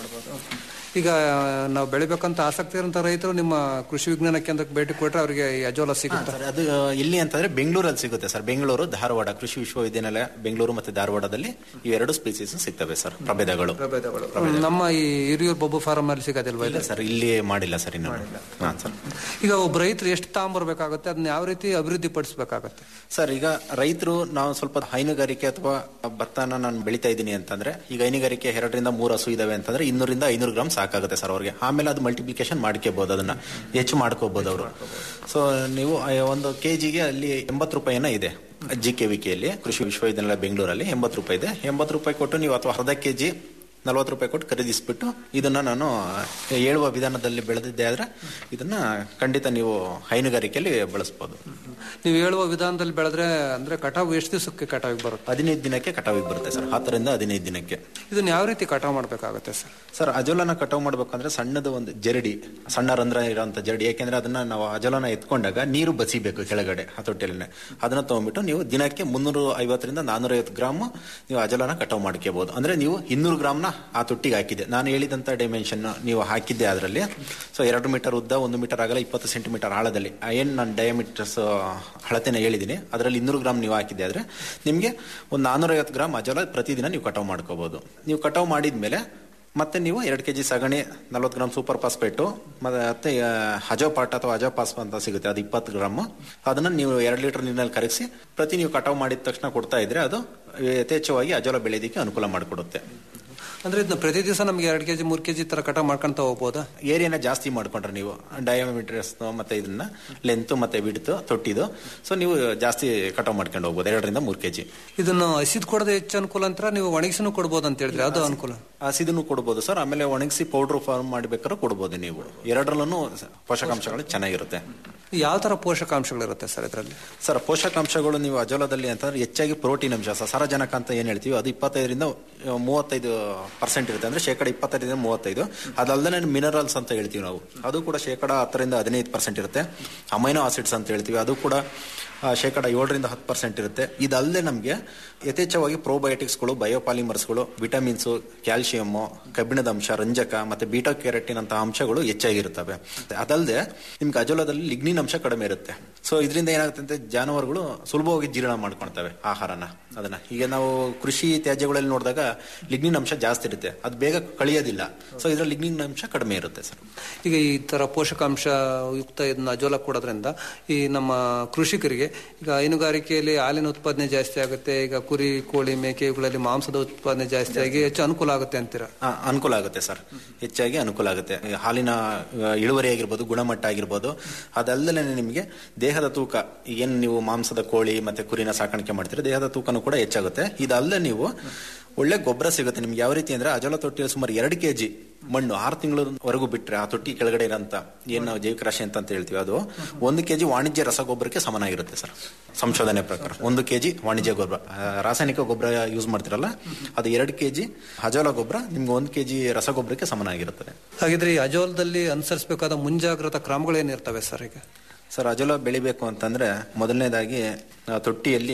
ಈಗ ನಾವು ಬೆಳಿಬೇಕಂತ ಆಸಕ್ತಿ ಇರೋಂಥ ರೈತರು ನಿಮ್ಮ ಕೃಷಿ ವಿಜ್ಞಾನ ಕೇಂದ್ರಕ್ಕೆ ಭೇಟಿ ಕೊಟ್ರೆ ಅವರಿಗೆ ಈ ಅಜೋಲ ಸಿಗುತ್ತೆ ಸರ್ ಅದು ಎಲ್ಲಿ ಅಂತಂದ್ರೆ ಬೆಂಗಳೂರಲ್ಲಿ ಸಿಗುತ್ತೆ ಸರ್ ಬೆಂಗಳೂರು ಧಾರವಾಡ ಕೃಷಿ ವಿಶ್ವವಿದ್ಯಾನಿಲಯ ಬೆಂಗಳೂರು ಮತ್ತೆ ಧಾರವಾಡದಲ್ಲಿ ಇವೆರಡು ಸ್ಪೀಸೀಸ್ ಸಿಗ್ತವೆ ಸರ್ ಪ್ರಭೇದಗಳು ನಮ್ಮ ಈ ಹಿರಿಯೂರು ಬೊಬ್ಬು ಫಾರಂ ಅಲ್ಲಿ ಸಿಗೋದಿಲ್ವಾ ಇಲ್ಲ ಸರ್ ಇಲ್ಲಿ ಮಾಡಿಲ್ಲ ಸರ್ ಇನ್ನು ಹಾ ಸರ್ ಈಗ ಒಬ್ಬ ರೈತರು ಎಷ್ಟು ತಗೊಂಬರ್ಬೇಕಾಗುತ್ತೆ ಅದನ್ನ ಯಾವ ರೀತಿ ಅಭಿವೃದ್ಧಿ ಪಡಿಸಬೇಕಾಗತ್ತೆ ಸರ್ ಈಗ ರೈತರು ನಾವು ಸ್ವಲ್ಪ ಹೈನುಗಾರಿಕೆ ಅಥವಾ ಭತ್ತನ ನಾನು ಬೆಳಿತಾ ಇದ್ದೀನಿ ಅಂತಂದ್ರೆ ಈಗ ಹೈನುಗಾರಿಕೆ ಎರಡರಿಂದ ಮೂರು ಹಸು ಇದಾವೆ ಅಂತಂದ್ರೆ ಇನ್ನೂರಿಂದ ಐನೂರು ಗ್ರಾಮ್ ಸಾಕಾಗುತ್ತೆ ಸರ್ ಅವ್ರಿಗೆ ಆಮೇಲೆ ಅದು ಮಲ್ಟಿಪ್ಲಿಕೇಶನ್ ಮಾಡ್ಕೋಬಹುದು ಅದನ್ನ ಹೆಚ್ಚು ಮಾಡ್ಕೋಬಹುದು ಅವರು ಸೊ ನೀವು ಆ ಒಂದು ಕೆಜಿಗೆ ಅಲ್ಲಿ ಎಂಬತ್ತು ರೂಪಾಯಿನ ಇದೆ ಜಿ ಕೆ ವಿಕೆಯಲ್ಲಿ ಕೃಷಿ ವಿಶ್ವವಿದ್ಯಾನಿಲಯ ಬೆಂಗಳೂರಲ್ಲಿ ಎಂಬತ್ತು ರೂಪಾಯಿ ಇದೆ ಎಂಬತ್ತು ರೂಪಾಯಿ ಕೊಟ್ಟು ನೀವು ಅಥವಾ ಅರ್ಧ ಕೆಜಿ ನಲ್ವತ್ತು ರೂಪಾಯಿ ಕೊಟ್ಟು ಖರೀದಿಸ್ಬಿಟ್ಟು ಇದನ್ನ ನಾನು ಹೇಳುವ ವಿಧಾನದಲ್ಲಿ ಬೆಳೆದಿದ್ದೆ ಆದ್ರೆ ಇದನ್ನ ಖಂಡಿತ ನೀವು ಹೈನುಗಾರಿಕೆಯಲ್ಲಿ ಬಳಸಬಹುದು ನೀವು ಹೇಳುವ ವಿಧಾನದಲ್ಲಿ ಬೆಳೆದ್ರೆ ಅಂದ್ರೆ ಕಟಾವು ಎಷ್ಟು ದಿವಸಕ್ಕೆ ಕಟಾವಿಗೆ ಬರುತ್ತೆ ಹದಿನೈದು ದಿನಕ್ಕೆ ಕಟಾವಿಗೆ ಬರುತ್ತೆ ಸರ್ ಹತ್ತರಿಂದ ಹದಿನೈದು ದಿನಕ್ಕೆ ಇದನ್ನ ಯಾವ ರೀತಿ ಕಟಾವು ಮಾಡ್ಬೇಕಾಗತ್ತೆ ಸರ್ ಸರ್ ಅಜೋಲನ ಕಟಾವು ಮಾಡ್ಬೇಕಂದ್ರೆ ಸಣ್ಣದ ಒಂದು ಜರಡಿ ಸಣ್ಣ ರಂಧ್ರ ಇರೋಂಥ ಜರಡಿ ಯಾಕೆಂದ್ರೆ ಅದನ್ನ ನಾವು ಅಜೋಲನ ಎತ್ಕೊಂಡಾಗ ನೀರು ಬಸಿಬೇಕು ಕೆಳಗಡೆ ಆ ತೊಟ್ಟಿಲನ್ನೇ ಅದನ್ನ ತಗೊಂಡ್ಬಿಟ್ಟು ನೀವು ದಿನಕ್ಕೆ ಮುನ್ನೂರ ಐವತ್ತರಿಂದ ನಾನೂರ ಐವತ್ತು ಗ್ರಾಮ್ ನೀವು ಅಜೋಲನ ಕಟಾವು ಮಾಡ್ಕೋಬಹುದು ಅಂದ್ರೆ ನೀವು ಇನ್ನೂರು ಗ್ರಾಮ್ನ ಆ ತೊಟ್ಟಿಗೆ ಹಾಕಿದೆ ನಾನು ಹೇಳಿದಂತ ಡೈಮೆನ್ಷನ್ ನೀವು ಹಾಕಿದ್ದೆ ಅದರಲ್ಲಿ ಸೊ ಎರಡು ಮೀಟರ್ ಉದ್ದ ಒಂದು ಮೀಟರ್ ಆಗಲ್ಲ ಇಪ್ಪತ್ತು ಸೆಂಟಿಮೀಟರ್ ಆಳದಲ್ಲಿ ಆ ಏನ್ ನಾನು ಡಯಾಮೀಟರ್ಸ್ ಅಳತೆನ ಹೇಳಿದ್ದೀನಿ ಅದರಲ್ಲಿ ಇನ್ನೂರು ಗ್ರಾಮ್ ನೀವು ಹಾಕಿದ್ದೆ ಆದ್ರೆ ನಿಮಗೆ ಒಂದು ನಾನೂರ ಐವತ್ತು ಗ್ರಾಮ್ ಅಜೋಲ ಪ್ರತಿದಿನ ನೀವು ಕಟಾವು ಮಾಡ್ಕೋಬಹುದು ನೀವು ಕಟಾವು ಮಾಡಿದ್ಮೇಲೆ ಮತ್ತೆ ನೀವು ಎರಡು ಕೆಜಿ ಸಗಣಿ ನಲ್ವತ್ತು ಗ್ರಾಮ್ ಸೂಪರ್ ಫಾಸ್ಫೇಟು ಮತ್ತೆ ಆ, ಅಜೋಪಾಟ್ ಅಥವಾ ಅಜೋಪಾಸ್ ಅಂತ ಸಿಗುತ್ತೆ ಅದು ಇಪ್ಪತ್ತು ಗ್ರಾಮ್ ಅದನ್ನ ನೀವು ಎರಡು ಲೀಟರ್ ನೀರಿನಲ್ಲಿ ಕರಗಿಸಿ ಪ್ರತಿ ನೀವು ಕಟಾವು ಮಾಡಿದ ತಕ್ಷಣ ಕೊಡ್ತಾ ಇದ್ರೆ ಅದು ಯಥೇಚ್ಛವಾಗಿ ಅಜೋಲ ಬೆಳೆಯೋದಕ್ಕೆ ಅನುಕೂಲ ಮಾಡಿಕೊಡುತ್ತೆ ಅಂದ್ರೆ ಇದನ್ನ ಪ್ರತಿ ದಿವಸ ನಮ್ಗೆ ಎರಡು ಕೆಜಿ ಮೂರ್ ಕೆಜಿ ತರ ಕಟಾವು ಮಾಡ್ಕೊಂತ ಹೋಗ್ಬೋದಾ ಏರಿಯಾನ ಜಾಸ್ತಿ ಮಾಡ್ಕೊಂಡ್ರೆ ನೀವು ಡಯಾಮೀಟರ್ಸ್ ಮತ್ತೆ ಇದನ್ನ ಲೆಂತ್ ಮತ್ತೆ ಬಿಡ್ತು ತೊಟ್ಟಿದು ಸೊ ನೀವು ಜಾಸ್ತಿ ಕಟಾವು ಮಾಡ್ಕೊಂಡು ಹೋಗ್ಬೋದು ಎರಡರಿಂದ ಮೂರು ಕೆಜಿ ಇದನ್ನು ಹಸಿದ್ ಕೊಡೋದು ಹೆಚ್ಚು ಅನುಕೂಲ ಅಂತರ ನೀವು ಒಣಗಿಸಿನೂ ಕೊಡ್ಬೋದು ಅಂತ ಹೇಳಿದ್ರೆ ಅದು ಅನುಕೂಲ ಹಸಿದನ್ನು ಕೊಡ್ಬೋದು ಸರ್ ಆಮೇಲೆ ಒಣಗಿಸಿ ಪೌಡರ್ ಫಾರ್ಮ್ ಮಾಡ್ಬೇಕಾದ್ರೂ ಕೊಡ್ಬೋದು ನೀವು ಎರಡರಲ್ಲೂ ಪೋಷಕಾಂಶಗಳು ಚೆನ್ನಾಗಿರುತ್ತೆ ಯಾವ ತರ ಪೋಷಕಾಂಶಗಳಿರುತ್ತೆ ಸರ್ ಇದರಲ್ಲಿ ಸರ್ ಪೋಷಕಾಂಶಗಳು ನೀವು ಅಜೋಲದಲ್ಲಿ ಅಂತಂದ್ರೆ ಹೆಚ್ಚಾಗಿ ಪ್ರೋಟೀನ್ ಅಂಶ ಸಾರಜನಕ ಅಂತ ಏನ್ ಹೇಳ್ತೀವಿ ಅದು ಇಪ್ಪತ್ತೈದರಿಂದ ಆ, ಮೂವತ್ತೈದು ಪರ್ಸೆಂಟ್ ಇರುತ್ತೆ ಅಂದ್ರೆ ಶೇಕಡ ಇಪ್ಪತ್ತೈದರಿಂದ ಮೂವತ್ತೈದು ಅದಲ್ಲದೆ ಮಿನರಲ್ಸ್ ಅಂತ ಹೇಳ್ತೀವಿ ನಾವು ಅದು ಕೂಡ ಶೇಕಡ ಹತ್ತರಿಂದ ಹದಿನೈದು ಪರ್ಸೆಂಟ್ ಇರುತ್ತೆ ಅಮೈನೋ ಆಸಿಡ್ಸ್ ಅಂತ ಹೇಳ್ತೀವಿ ಅದು ಕೂಡ ಆ, ಶೇಕಡ ಏಳರಿಂದ ಹತ್ತು ಪರ್ಸೆಂಟ್ ಇರುತ್ತೆ ಇದಲ್ಲದೆ ನಮಗೆ ಯಥೇಚ್ಛವಾಗಿ ಪ್ರೋಬಯೋಟಿಕ್ಸ್ಗಳು ಬಯೋಪಾಲಿಮರ್ಸ್ಗಳು ವಿಟಮಿನ್ಸು ಕ್ಯಾಲ್ಸಿಯಮ್ಮು ಕಬ್ಬಿಣದ ಅಂಶ ರಂಜಕ ಮತ್ತೆ ಬೀಟಾ ಕ್ಯಾರೆಟಿನ್ ಅಂತ ಅಂಶಗಳು ಹೆಚ್ಚಾಗಿರುತ್ತವೆ ಅದಲ್ಲದೆ ನಿಮ್ಗೆ ಅಜೋಲದಲ್ಲಿ ಲಿಗ್ನಿನ್ ಅಂಶ ಕಡಿಮೆ ಇರುತ್ತೆ ಸೊ ಇದರಿಂದ ಏನಾಗುತ್ತೆ ಅಂತ ಜಾನುವಾರುಗಳು ಸುಲಭವಾಗಿ ಜೀರ್ಣ ಮಾಡ್ಕೊಳ್ತವೆ ಆಹಾರನ ಅದನ್ನ ಈಗ ನಾವು ಕೃಷಿ ತ್ಯಾಜ್ಯಗಳಲ್ಲಿ ನೋಡಿದಾಗ ಲಿಗ್ನಿನ್ ಅಂಶ ಜಾಸ್ತಿ ಇರುತ್ತೆ ಅದು ಬೇಗ ಕಳಿಯೋದಿಲ್ಲ ಸೊ ಇದ್ರಲ್ಲಿ ಲಿಗ್ನಿನ್ ಅಂಶ ಕಡಿಮೆ ಇರುತ್ತೆ ಸರ್ ಈಗ ಈ ತರ ಪೋಷಕಾಂಶ ಯುಕ್ತ ಇದನ್ನ ಅಜೋಲ ಕೊಡೋದ್ರಿಂದ ಈ ನಮ್ಮ ಕೃಷಿಕರಿಗೆ ಈಗ ಹೈನುಗಾರಿಕೆಯಲ್ಲಿ ಹಾಲಿನ ಉತ್ಪಾದನೆ ಜಾಸ್ತಿ ಆಗುತ್ತೆ ಈಗ ಕುರಿ ಕೋಳಿ ಮೇಕೆ ಇವುಗಳಲ್ಲಿ ಮಾಂಸದ ಉತ್ಪಾದನೆ ಜಾಸ್ತಿ ಆಗಿ ಹೆಚ್ಚು ಅನುಕೂಲ ಆಗುತ್ತೆ ಅಂತೀರಾ ಆ, ಅನುಕೂಲ ಆಗುತ್ತೆ ಸರ್ ಹೆಚ್ಚಾಗಿ ಅನುಕೂಲ ಆಗುತ್ತೆ ಈ ಹಾಲಿನ ಆ, ಇಳುವರಿ ಆಗಿರ್ಬೋದು ಗುಣಮಟ್ಟ ಆಗಿರ್ಬೋದು ಅದಲ್ಲದೆ ನಿಮಗೆ ದೇಹದ ತೂಕ ಏನು ನೀವು ಮಾಂಸದ ಕೋಳಿ ಮತ್ತೆ ಕುರಿನ ಸಾಕಾಣಿಕೆ ಮಾಡ್ತೀರಾ ದೇಹದ ತೂಕನೂ ಕೂಡ ಹೆಚ್ಚಾಗುತ್ತೆ ಇದಲ್ಲದೆ ನೀವು ಒಳ್ಳೆ ಗೊಬ್ಬರ ಸಿಗುತ್ತೆ ನಿಮ್ಗೆ ಯಾವ ರೀತಿ ಅಂದ್ರೆ ಅಜಲ ತೊಟ್ಟಿಯಲ್ಲಿ ಸುಮಾರು ಎರಡು ಕೆಜಿ ಮಣ್ಣು ಆರು ತಿಂಗಳವರೆಗೂ ಬಿಟ್ರೆ ಆ ತೊಟ್ಟಿ ಕೆಳಗಡೆ ಇರೋಂತ ಏನ್ ನಾವು ಜೈವಿಕ ರಾಶಿ ಅಂತ ಅಂತ ಹೇಳ್ತೀವಿ ಅದು ಒಂದು ಕೆಜಿ ವಾಣಿಜ್ಯ ರಸಗೊಬ್ಬರಕ್ಕೆ ಸಮನಾಗಿರುತ್ತೆ ಸರ್ ಸಂಶೋಧನೆ ಪ್ರಕಾರ ಒಂದು ಕೆಜಿ ವಾಣಿಜ್ಯ ಗೊಬ್ಬರ ಆ, ರಾಸಾಯನಿಕ ಗೊಬ್ಬರ ಯೂಸ್ ಮಾಡ್ತಿರಲ್ಲ ಅದು ಎರಡು ಕೆಜಿ ಅಜೋಲ ಗೊಬ್ಬರ ನಿಮ್ಗೆ ಒಂದು ಕೆಜಿ ರಸಗೊಬ್ಬರಕ್ಕೆ ಸಮನಾಗಿರುತ್ತದೆ ಹಾಗಿದ್ರೆ ಈ ಅಜೋಲದಲ್ಲಿ ಅನುಸರಿಸಬೇಕಾದ ಮುಂಜಾಗ್ರತಾ ಕ್ರಮಗಳೇನಿರ್ತವೆ ಸರ್ ಈಗ ಸರ್ ಅಜೋಲ ಬೆಳಿಬೇಕು ಅಂತಂದ್ರೆ ಮೊದಲನೇದಾಗಿ ಆ, ತೊಟ್ಟಿಯಲ್ಲಿ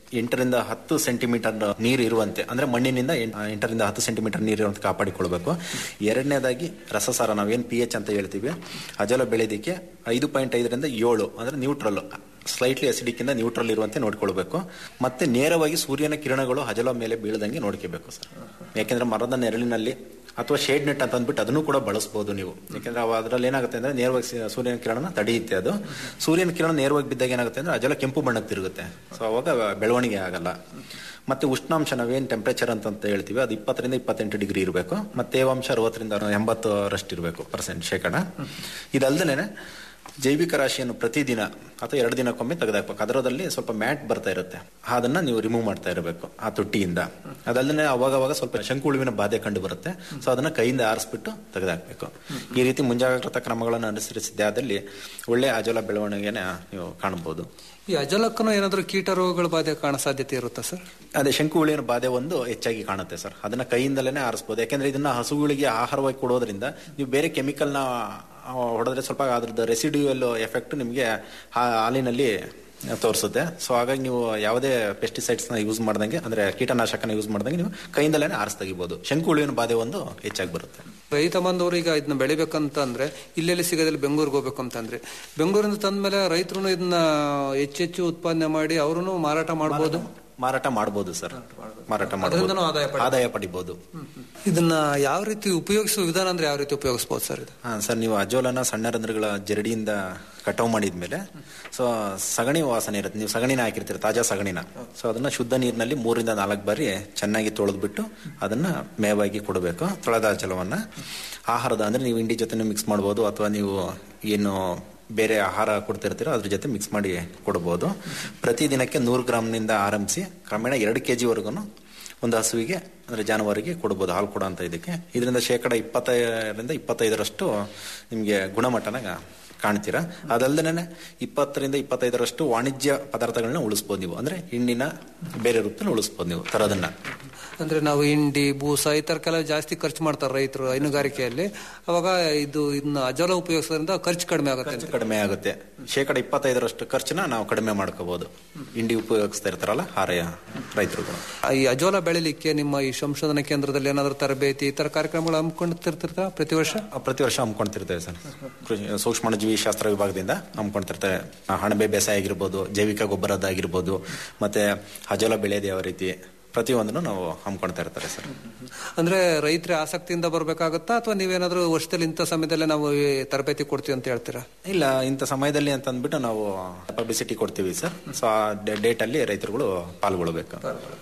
ಎಂಟರಿಂದ ಹತ್ತು ಸೆಂಟಿಮೀಟರ್ ನೀರು ಇರುವಂತೆ ಅಂದ್ರೆ ಮಣ್ಣಿನಿಂದ ಎಂಟ್- ಎಂಟರಿಂದ ಹತ್ತು ಸೆಂಟಿಮೀಟರ್ ನೀರು ಇರುವಂತೆ ಕಾಪಾಡಿಕೊಳ್ಬೇಕು ಎರಡನೇದಾಗಿ ರಸಸಾರ ನಾವೇನು ಪಿ ಎಚ್ ಅಂತ ಹೇಳ್ತೀವಿ ಅಜಲ ಬೆಳೆದಿಕ್ಕೆ ಐದು ಪಾಯಿಂಟ್ ಐದರಿಂದ ಏಳು ಅಂದ್ರೆ ನ್ಯೂಟ್ರಲ್ ಸ್ಲೈಟ್ಲಿ ಅಸಿಡಿಕ್ ಇಂದ ನ್ಯೂಟ್ರಲ್ ಇರುವಂತೆ ನೋಡ್ಕೊಳ್ಬೇಕು ಮತ್ತೆ ನೇರವಾಗಿ ಸೂರ್ಯನ ಕಿರಣಗಳು ಅಜಲ ಮೇಲೆ ಬೀಳದಂಗೆ ನೋಡ್ಕೋಬೇಕು ಸರ್ ಯಾಕೆಂದ್ರೆ ಮರದ ನೆರಳಿನಲ್ಲಿ ಅಥವಾ ಶೇಡ್ ನೆಟ್ ಅಂತ ಅಂದ್ಬಿಟ್ಟು ಅದನ್ನು ಕೂಡ ಬಳಸಬಹುದು ನೀವು ಯಾಕೆಂದ್ರೆ ಅವ ಅದರಲ್ಲಿ ಏನಾಗುತ್ತೆ ಅಂದ್ರೆ ನೇರವಾಗಿ ಸಿ- ಸೂರ್ಯನ ಕಿರಣ ತಡೆಯುತ್ತೆ ಅದು ಸೂರ್ಯನ ಕಿರಣ ನೇರವಾಗಿ ಬಿದ್ದಾಗ ಏನಾಗುತ್ತೆ ಅಂದ್ರೆ ಅಜಲ ಕೆಂಪು ಬಣ್ಣಕ್ಕೆ ತಿರುಗುತ್ತೆ ಸೊ ಅವಾಗ ಬೆಳವಣಿಗೆ ಆಗಲ್ಲ ಮತ್ತೆ ಉಷ್ಣಾಂಶ ನಾವೇನು ಟೆಂಪರೇಚರ್ ಅಂತ ಅಂತ ಹೇಳ್ತೀವಿ ಅದು ಇಪ್ಪತ್ತರಿಂದ ಇಪ್ಪತ್ತೆಂಟು ಡಿಗ್ರಿ ಇರಬೇಕು ಮತ್ತೆ ತೇವಾಂಶ ಅರವತ್ತರಿಂದ ಎಂಬತ್ತರಷ್ಟು ಇರಬೇಕು ಪರ್ಸೆಂಟ್ ಶೇಕಡ ಇದಲ್ದೇನೆ ಜೈವಿಕ ರಾಶಿಯನ್ನು ಪ್ರತಿದಿನ ಅಥವಾ ಎರಡು ದಿನಕ್ಕೊಮ್ಮೆ ತೆಗೆದಾಕ್ಬೇಕು ಅದರದಲ್ಲಿ ಸ್ವಲ್ಪ ಮ್ಯಾಟ್ ಬರ್ತಾ ಇರುತ್ತೆ ಅದನ್ನ ನೀವು ರಿಮೂವ್ ಮಾಡ್ತಾ ಇರಬೇಕು ಆ ತೊಟ್ಟಿಯಿಂದ ಅದಲ್ಲದೆ ಅವಾಗ ಅವಾಗ ಸ್ವಲ್ಪ ಶಂಕುಳುವಿನ ಬಾಧೆ ಕಂಡು ಬರುತ್ತೆ ಸೊ ಅದನ್ನ ಕೈಯಿಂದ ಆರಿಸ್ಬಿಟ್ಟು ತೆಗೆದಾಕ್ಬೇಕು ಈ ರೀತಿ ಮುಂಜಾಗ್ರತಾ ಕ್ರಮಗಳನ್ನು ಅನುಸರಿಸಿದ್ದೆ ಆದಲ್ಲಿ ಒಳ್ಳೆ ಅಜಲ ಬೆಳವಣಿಗೆನ ನೀವು ಕಾಣಬಹುದು ಈ ಅಜಲಕ್ಕನು ಏನಾದರೂ ಕೀಟ ರೋಗಗಳ ಬಾಧೆ ಕಾಣ ಸಾಧ್ಯತೆ ಇರುತ್ತಾ ಸರ್ ಅದೇ ಶಂಕು ಹುಳಿನ ಬಾಧೆ ಒಂದು ಹೆಚ್ಚಾಗಿ ಕಾಣುತ್ತೆ ಸರ್ ಅದನ್ನ ಕೈಯಿಂದಲೇ ಆರಿಸ್ಬೋದು ಯಾಕೆಂದ್ರೆ ಇದನ್ನ ಹಸುಗಳಿಗೆ ಆಹಾರವಾಗಿ ಕೊಡೋದ್ರಿಂದ ನೀವು ಬೇರೆ ಕೆಮಿಕಲ್ನ ಹೊಡೆದ್ರೆ ಸ್ವಲ್ಪ ಅದ್ರದ್ದು ರೆಸಿಡ್ಯೂಯಲ್ ಎಫೆಕ್ಟ್ ನಿಮಗೆ ಹಾಲಿನಲ್ಲಿ ತೋರಿಸುತ್ತೆ ಸೊ ಹಾಗಾಗಿ ನೀವು ಯಾವುದೇ ಪೆಸ್ಟಿಸೈಡ್ಸ್ ನ ಯೂಸ್ ಮಾಡ್ದಂಗೆ ಅಂದ್ರೆ ಕೀಟನಾಶಕನ ಯೂಸ್ ಮಾಡ್ದಂಗೆ ನೀವು ಕೈಯಿಂದಲೇ ಆರಿಸ್ ತೆಗಿಬಹುದು ಶಂಕು ಹುಳುವಿನ ಬಾಧೆ ಒಂದು ಹೆಚ್ಚಾಗಿ ಬರುತ್ತೆ ರೈತ ಬಾಂಧವರು ಈಗ ಇದನ್ನ ಬೆಳಿಬೇಕಂತ ಅಂದ್ರೆ ಇಲ್ಲೆಲ್ಲಿ ಸಿಗೋದಿಲ್ಲ ಬೆಂಗಳೂರಿಗೆ ಹೋಗ್ಬೇಕು ಅಂತಂದ್ರೆ ಬೆಂಗಳೂರಿಂದ ತಂದ್ಮೇಲೆ ರೈತರು ಇದನ್ನ ಹೆಚ್ಚೆಚ್ಚು ಉತ್ಪಾದನೆ ಮಾಡಿ ಅವರು ಮಾರಾಟ ಮಾಡಬಹುದು ಮಾರಾಟ ಮಾಡಬಹುದು ಸರ್ ಮಾರಾಟ ಅದರಿಂದನೂ ಆದಾಯ ಮಾಡಬಹುದು ಆದಾಯ ಪಡಿಬಹುದು ಇದನ್ನ ಯಾವ ರೀತಿ ಉಪಯೋಗಿಸುವ ವಿಧಾನ ಅಂದ್ರೆ ಯಾವ ರೀತಿ ಉಪಯೋಗಿಸಬಹುದು ಸರ್ ಇದು ಹಾ ಸರ್ ನೀವು ಅಜೋಲನ ಸಣ್ಣ ರಂಧ್ರಗಳ ಜರಡಿಯಿಂದ ಕಟಾವ್ ಮಾಡಿದ್ಮೇಲೆ ಸೊ ಸಗಣಿ ವಾಸನೆ ಇರುತ್ತೆ ನೀವು ಸಗಣಿನ ಹಾಕಿರ್ತೀರ ತಾಜಾ ಸಗಣಿನ ಸೊ ಅದನ್ನ ಶುದ್ಧ ನೀರಿನಲ್ಲಿ ಮೂರಿಂದ ನಾಲ್ಕು ಬಾರಿ ಚೆನ್ನಾಗಿ ತೊಳೆದ್ಬಿಟ್ಟು ಅದನ್ನ ಮೇವಾಗಿ ಕೊಡಬೇಕು ತೊಳೆದ ಜಲವನ್ನ ಆಹಾರದ ಅಂದ್ರೆ ನೀವು ಇಂಡಿ ಜೊತೆ ಮಿಕ್ಸ್ ಮಾಡ್ಬೋದು ಅಥವಾ ನೀವು ಏನು ಬೇರೆ ಆಹಾರ ಕೊಡ್ತಿರ್ತೀರೋ ಅದ್ರ ಜೊತೆ ಮಿಕ್ಸ್ ಮಾಡಿ ಕೊಡ್ಬೋದು ಪ್ರತಿ ದಿನಕ್ಕೆ ನೂರು ಗ್ರಾಮ್ನಿಂದ ಆರಂಭಿಸಿ ಕ್ರಮೇಣ ಎರಡು ಕೆ ಜಿವರೆಗೂ ಒಂದು ಹಸುವಿಗೆ ಅಂದ್ರೆ ಜಾನುವಾರಿಗೆ ಕೊಡ್ಬೋದು ಹಾಲು ಕೊಡೋ ಅಂತ ಇದಕ್ಕೆ ಇದರಿಂದ ಶೇಕಡ ಇಪ್ಪತ್ತೈದರಿಂದ ಇಪ್ಪತ್ತೈದರಷ್ಟು ನಿಮಗೆ ಗುಣಮಟ್ಟನ ಕಾಣ್ತೀರಾ ಅದಲ್ದೇನೆ ಇಪ್ಪತ್ತರಿಂದ ಇಪ್ಪತ್ತೈದರಷ್ಟು ವಾಣಿಜ್ಯ ಪದಾರ್ಥಗಳನ್ನ ಉಳಿಸ್ಬೋದು ನೀವು ಅಂದ್ರೆ ಹಿಂಡಿನ ಬೇರೆ ರೂಪದಲ್ಲಿ ಉಳಿಸ್ಬೋದು ನೀವು ತರೋದನ್ನ ಅಂದ್ರೆ ನಾವು ಹಿಂಡಿ ಬೂಸ ಈ ತರಕ್ಕೆಲ್ಲ ಜಾಸ್ತಿ ಖರ್ಚು ಮಾಡ್ತಾರೆ ರೈತರು ಹೈನುಗಾರಿಕೆಯಲ್ಲಿ ಅವಾಗ ಇದು ಇದನ್ನ ಅಜಲ ಉಪಯೋಗಿಸೋದ್ರಿಂದ ಖರ್ಚು ಕಡಿಮೆ ಆಗುತ್ತೆ ಅಂತ. ಕಡಿಮೆ ಆಗುತ್ತೆ ಶೇಕಡ ಇಪ್ಪತ್ತೈದರಷ್ಟು ಖರ್ಚನ್ನ ನಾವು ಕಡಿಮೆ ಮಾಡ್ಕೋಬಹುದು ಹಿಂಡಿ ಉಪಯೋಗಿಸ್ತಾ ಇರ್ತಾರಲ್ಲ ಹಾರಯ ರೈತರುಗಳು ಈ ಅಜೋಲ ಬೆಳಿಲಿಕ್ಕೆ ನಿಮ್ಮ ಈ ಸಂಶೋಧನಾ ಕೇಂದ್ರದಲ್ಲಿ ಏನಾದರೂ ತರಬೇತಿ ಈ ತರ ಕಾರ್ಯಕ್ರಮಗಳು ಹಮ್ಮಿಕೊಂಡಿರ್ತಿರ್ತಾ ಪ್ರತಿ ವರ್ಷ ಪ್ರತಿ ವರ್ಷ ಹಮ್ಮಿಕೊಳ್ತಿರ್ತೇವೆ ಸರ್ ಕೃಷಿ ಸೂಕ್ಷ್ಮಜೀವಿ ಶಾಸ್ತ್ರ ವಿಭಾಗದಿಂದ ಹಮ್ಮಿಕೊಳ್ತಿರ್ತೇವೆ ಅಣಬೆ ಬೇಸಾಯ ಆಗಿರ್ಬೋದು ಜೈವಿಕ ಗೊಬ್ಬರದ್ದಾಗಿರ್ಬೋದು ಮತ್ತೆ ಅಜೋಲ ಬೆಳೆಯೋದು ಯಾವ ರೀತಿ ಪ್ರತಿಯೊಂದನ್ನು ನಾವು ಹಮ್ಮಿಕೊಳ್ತಾ ಇರ್ತಾರೆ ಸರ್ ಅಂದ್ರೆ ರೈತರ ಆಸಕ್ತಿಯಿಂದ ಬರ್ಬೇಕಾಗತ್ತಾ ಅಥವಾ ನೀವೇನಾದ್ರೂ ವರ್ಷದಲ್ಲಿ ಇಂಥ ಸಮಯದಲ್ಲೇ ನಾವು ಈ ತರಬೇತಿ ಕೊಡ್ತೀವಿ ಅಂತ ಹೇಳ್ತೀರಾ ಇಲ್ಲ ಇಂಥ ಸಮಯದಲ್ಲಿ ಅಂತ ಅಂದ್ಬಿಟ್ಟು ನಾವು ಪಬ್ಲಿಸಿಟಿ ಕೊಡ್ತೀವಿ ಸರ್ ಸೊ ಆ ಡೇಟ್ ಅಲ್ಲಿ ರೈತರುಗಳು ಪಾಲ್ಗೊಳ್ಬೇಕು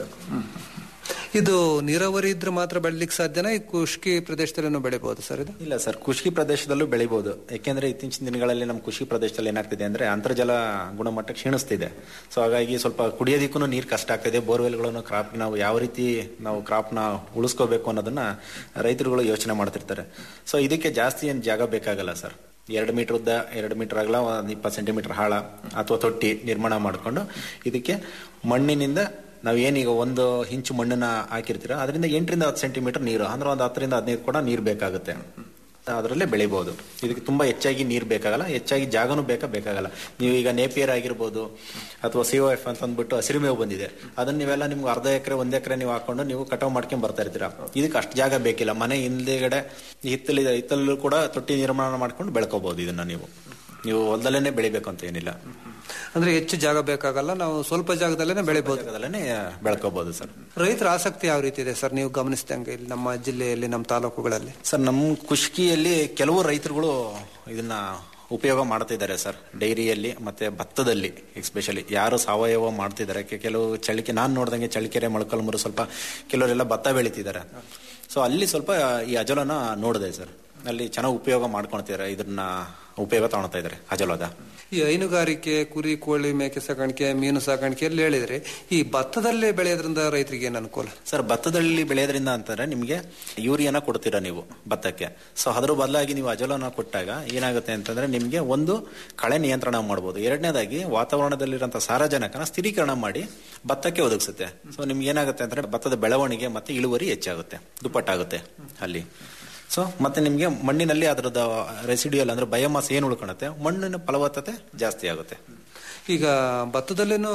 ಇದು ನೀರಾವರಿ ಇದ್ರೆ ಮಾತ್ರ ಬೆಳಿಲಿಕ್ಕೆ ಸಾಧ್ಯನಾ ಈ ಖುಷ್ಕಿ ಪ್ರದೇಶದಲ್ಲೂ ಬೆಳಿಬಹುದು ಸರ್ ಇದು ಇಲ್ಲ ಸರ್ ಕೃಷಿ ಪ್ರದೇಶದಲ್ಲೂ ಬೆಳಿಬಹುದು ಯಾಕೆಂದ್ರೆ ಇತ್ತೀಚಿನ ದಿನಗಳಲ್ಲಿ ನಮ್ಮ ಕೃಷಿ ಪ್ರದೇಶದಲ್ಲಿ ಏನಾಗ್ತಿದೆ ಅಂದ್ರೆ ಅಂತರ್ಜಲ ಗುಣಮಟ್ಟ ಕ್ಷೀಣಿಸ್ತಿದೆ ಸೊ ಹಾಗಾಗಿ ಸ್ವಲ್ಪ ಕುಡಿಯೋದಕ್ಕೂ ನೀರು ಕಷ್ಟ ಆಗ್ತಿದೆ ಬೋರ್ವೆಲ್ಗಳನ್ನು ಕ್ರಾಪ್ ನಾವು ಯಾವ ರೀತಿ ನಾವು ಕ್ರಾಪ್ನ ಉಳಿಸ್ಕೋಬೇಕು ಅನ್ನೋದನ್ನ ರೈತರುಗಳು ಯೋಚನೆ ಮಾಡ್ತಿರ್ತಾರೆ ಸೊ ಇದಕ್ಕೆ ಜಾಸ್ತಿ ಏನು ಜಾಗ ಬೇಕಾಗಲ್ಲ ಸರ್ ಎರಡು ಮೀಟರ್ ಉದ್ದ ಎರಡು ಮೀಟರ್ ಅಗಲ ಒಂದು ಇಪ್ಪತ್ತು ಸೆಂಟಿಮೀಟರ್ ಹಾಳ ಅಥವಾ ತೊಟ್ಟಿ ನಿರ್ಮಾಣ ಮಾಡಿಕೊಂಡು ಇದಕ್ಕೆ ಮಣ್ಣಿನಿಂದ ನಾವು ಏನೀಗ ಒಂದು ಇಂಚು ಮಣ್ಣನ್ನ ಹಾಕಿರ್ತೀರ ಅದರಿಂದ ಎಂಟರಿಂದ ಹತ್ತು ಸೆಂಟಿಮೀಟರ್ ನೀರು ಅಂದ್ರೆ ಒಂದು ಹತ್ತರಿಂದ ಹದಿನೈದು ಕೂಡ ನೀರು ಬೇಕಾಗುತ್ತೆ ಅದರಲ್ಲೇ ಬೆಳಿಬಹುದು ಇದಕ್ಕೆ ತುಂಬಾ ಹೆಚ್ಚಾಗಿ ನೀರು ಬೇಕಾಗಲ್ಲ ಹೆಚ್ಚಾಗಿ ಜಾಗನೂ ಬೇಕಾ ಬೇಕಾಗಲ್ಲ ನೀವು ಈಗ ನೇಪಿಯರ್ ಆಗಿರ್ಬೋದು ಅಥವಾ ಸಿ ಎಫ್ ಅಂತ ಅಂದ್ಬಿಟ್ಟು ಹಸಿರುಮೇವು ಬಂದಿದೆ ಅದನ್ನ ನೀವೆಲ್ಲ ನಿಮ್ಗೆ ಅರ್ಧ ಎಕರೆ ಒಂದ್ ಎಕರೆ ನೀವು ಹಾಕೊಂಡು ನೀವು ಕಟಾವ್ ಮಾಡ್ಕೊಂಡ್ ಬರ್ತಾ ಇರ್ತೀರಾ ಇದಕ್ಕೆ ಅಷ್ಟು ಜಾಗ ಬೇಕಿಲ್ಲ ಮನೆ ಹಿಂದೆಗಡೆ ಹಿತ್ತಲಿ ಹಿತ್ತಲಲ್ಲೂ ಕೂಡ ತೊಟ್ಟಿ ನಿರ್ಮಾಣ ಮಾಡ್ಕೊಂಡು ಬೆಳ್ಕೋಬಹುದು ಇದನ್ನ ನೀವು ನೀವು ಹೊಲದಲ್ಲೇನೆ ಬೆಳಿಬೇಕು ಅಂತ ಏನಿಲ್ಲ ಅಂದ್ರೆ ಹೆಚ್ಚು ಜಾಗ ಬೇಕಾಗಲ್ಲ ನಾವು ಸ್ವಲ್ಪ ಜಾಗದಲ್ಲೇ ಬೆಳಿಬಹುದು ಜಾಗದಲ್ಲೇನೆ ಬೆಳ್ಕೋಬಹುದು ಸರ್ ರೈತರ ಆಸಕ್ತಿ ಯಾವ ರೀತಿ ಇದೆ ಸರ್ ನೀವು ಗಮನಿಸಿದಂಗೆ ಇಲ್ಲಿ ನಮ್ಮ ಜಿಲ್ಲೆಯಲ್ಲಿ ನಮ್ಮ ತಾಲೂಕುಗಳಲ್ಲಿ ಸರ್ ನಮ್ಮ ಕುಷ್ಕಿಯಲ್ಲಿ ಕೆಲವು ರೈತರುಗಳು ಇದನ್ನ ಉಪಯೋಗ ಮಾಡ್ತಿದ್ದಾರೆ ಸರ್ ಡೈರಿಯಲ್ಲಿ ಮತ್ತೆ ಭತ್ತದಲ್ಲಿ ಎಸ್ಪೆಷಲಿ ಯಾರು ಸಾವಯವ ಮಾಡ್ತಿದ್ದಾರೆ ಕೆ- ಕೆಲವು ಚಳಿಕೆ ನಾನು ನೋಡ್ದಂಗೆ ಚಳಿಕೆರೆ ಮೊಳಕಲ್ಮೂರು ಸ್ವಲ್ಪ ಕೆಲವರೆಲ್ಲ ಭತ್ತ ಬೆಳಿತಿದ್ದಾರೆ ಸೊ ಅಲ್ಲಿ ಸ್ವಲ್ಪ ಈ ಅಜಲನ ನೋಡಿದೆ ಸರ್ ಅಲ್ಲಿ ಚೆನ್ನಾಗಿ ಉಪಯೋಗ ಮಾಡ್ಕೊಳ್ತಿದ್ದಾರೆ ಇದನ್ನ ಉಪಯೋಗ ತಗೊಳ್ತಾ ಇದ್ದಾರೆ ಅಜಲದ ಈ ಹೈನುಗಾರಿಕೆ ಕುರಿ ಕೋಳಿ ಮೇಕೆ ಸಾಕಾಣಿಕೆ ಮೀನು ಸಾಕಾಣಿಕೆ ಎಲ್ಲ ಹೇಳಿದ್ರೆ ಈ ಭತ್ತದಲ್ಲೇ ಬೆಳೆಯೋದ್ರಿಂದ ರೈತರಿಗೆ ಏನು ಅನುಕೂಲ ಸರ್ ಭತ್ತದಲ್ಲಿ ಬೆಳೆಯೋದ್ರಿಂದ ಅಂತಂದ್ರೆ ನಿಮಗೆ ಯೂರಿಯಾನ ಕೊಡ್ತೀರಾ ನೀವು ಭತ್ತಕ್ಕೆ ಸೊ ಅದ್ರ ಬದಲಾಗಿ ನೀವು ಅಜಲನ ಕೊಟ್ಟಾಗ ಏನಾಗುತ್ತೆ ಅಂತಂದ್ರೆ ನಿಮಗೆ ಒಂದು ಕಳೆ ನಿಯಂತ್ರಣ ಮಾಡ್ಬೋದು ಎರಡನೇದಾಗಿ ವಾತಾವರಣದಲ್ಲಿರುವಂತಹ ಸಾರಜನಕನ ಸ್ಥಿರೀಕರಣ ಮಾಡಿ ಭತ್ತಕ್ಕೆ ಒದಗಿಸುತ್ತೆ ಸೊ ನಿಮ್ಗೆ ಏನಾಗುತ್ತೆ ಅಂದ್ರೆ ಭತ್ತದ ಬೆಳವಣಿಗೆ ಮತ್ತೆ ಇಳುವರಿ ಹೆಚ್ಚಾಗುತ್ತೆ ದುಪ್ಪಟ್ಟಾಗುತ್ತೆ ಅಲ್ಲಿ ಸೊ ಮತ್ತೆ ನಿಮಗೆ ಮಣ್ಣಿನಲ್ಲಿ ಅದರದ ರೆಸಿಡಿಯಲ್ ಅಂದ್ರೆ ಬಯೋಮಾಸ್ ಏನು ಉಳ್ಕೊಳುತ್ತೆ ಮಣ್ಣಿನ ಫಲವತ್ತತೆ ಜಾಸ್ತಿ ಆಗುತ್ತೆ ಈಗ ಭತ್ತದಲ್ಲೇನು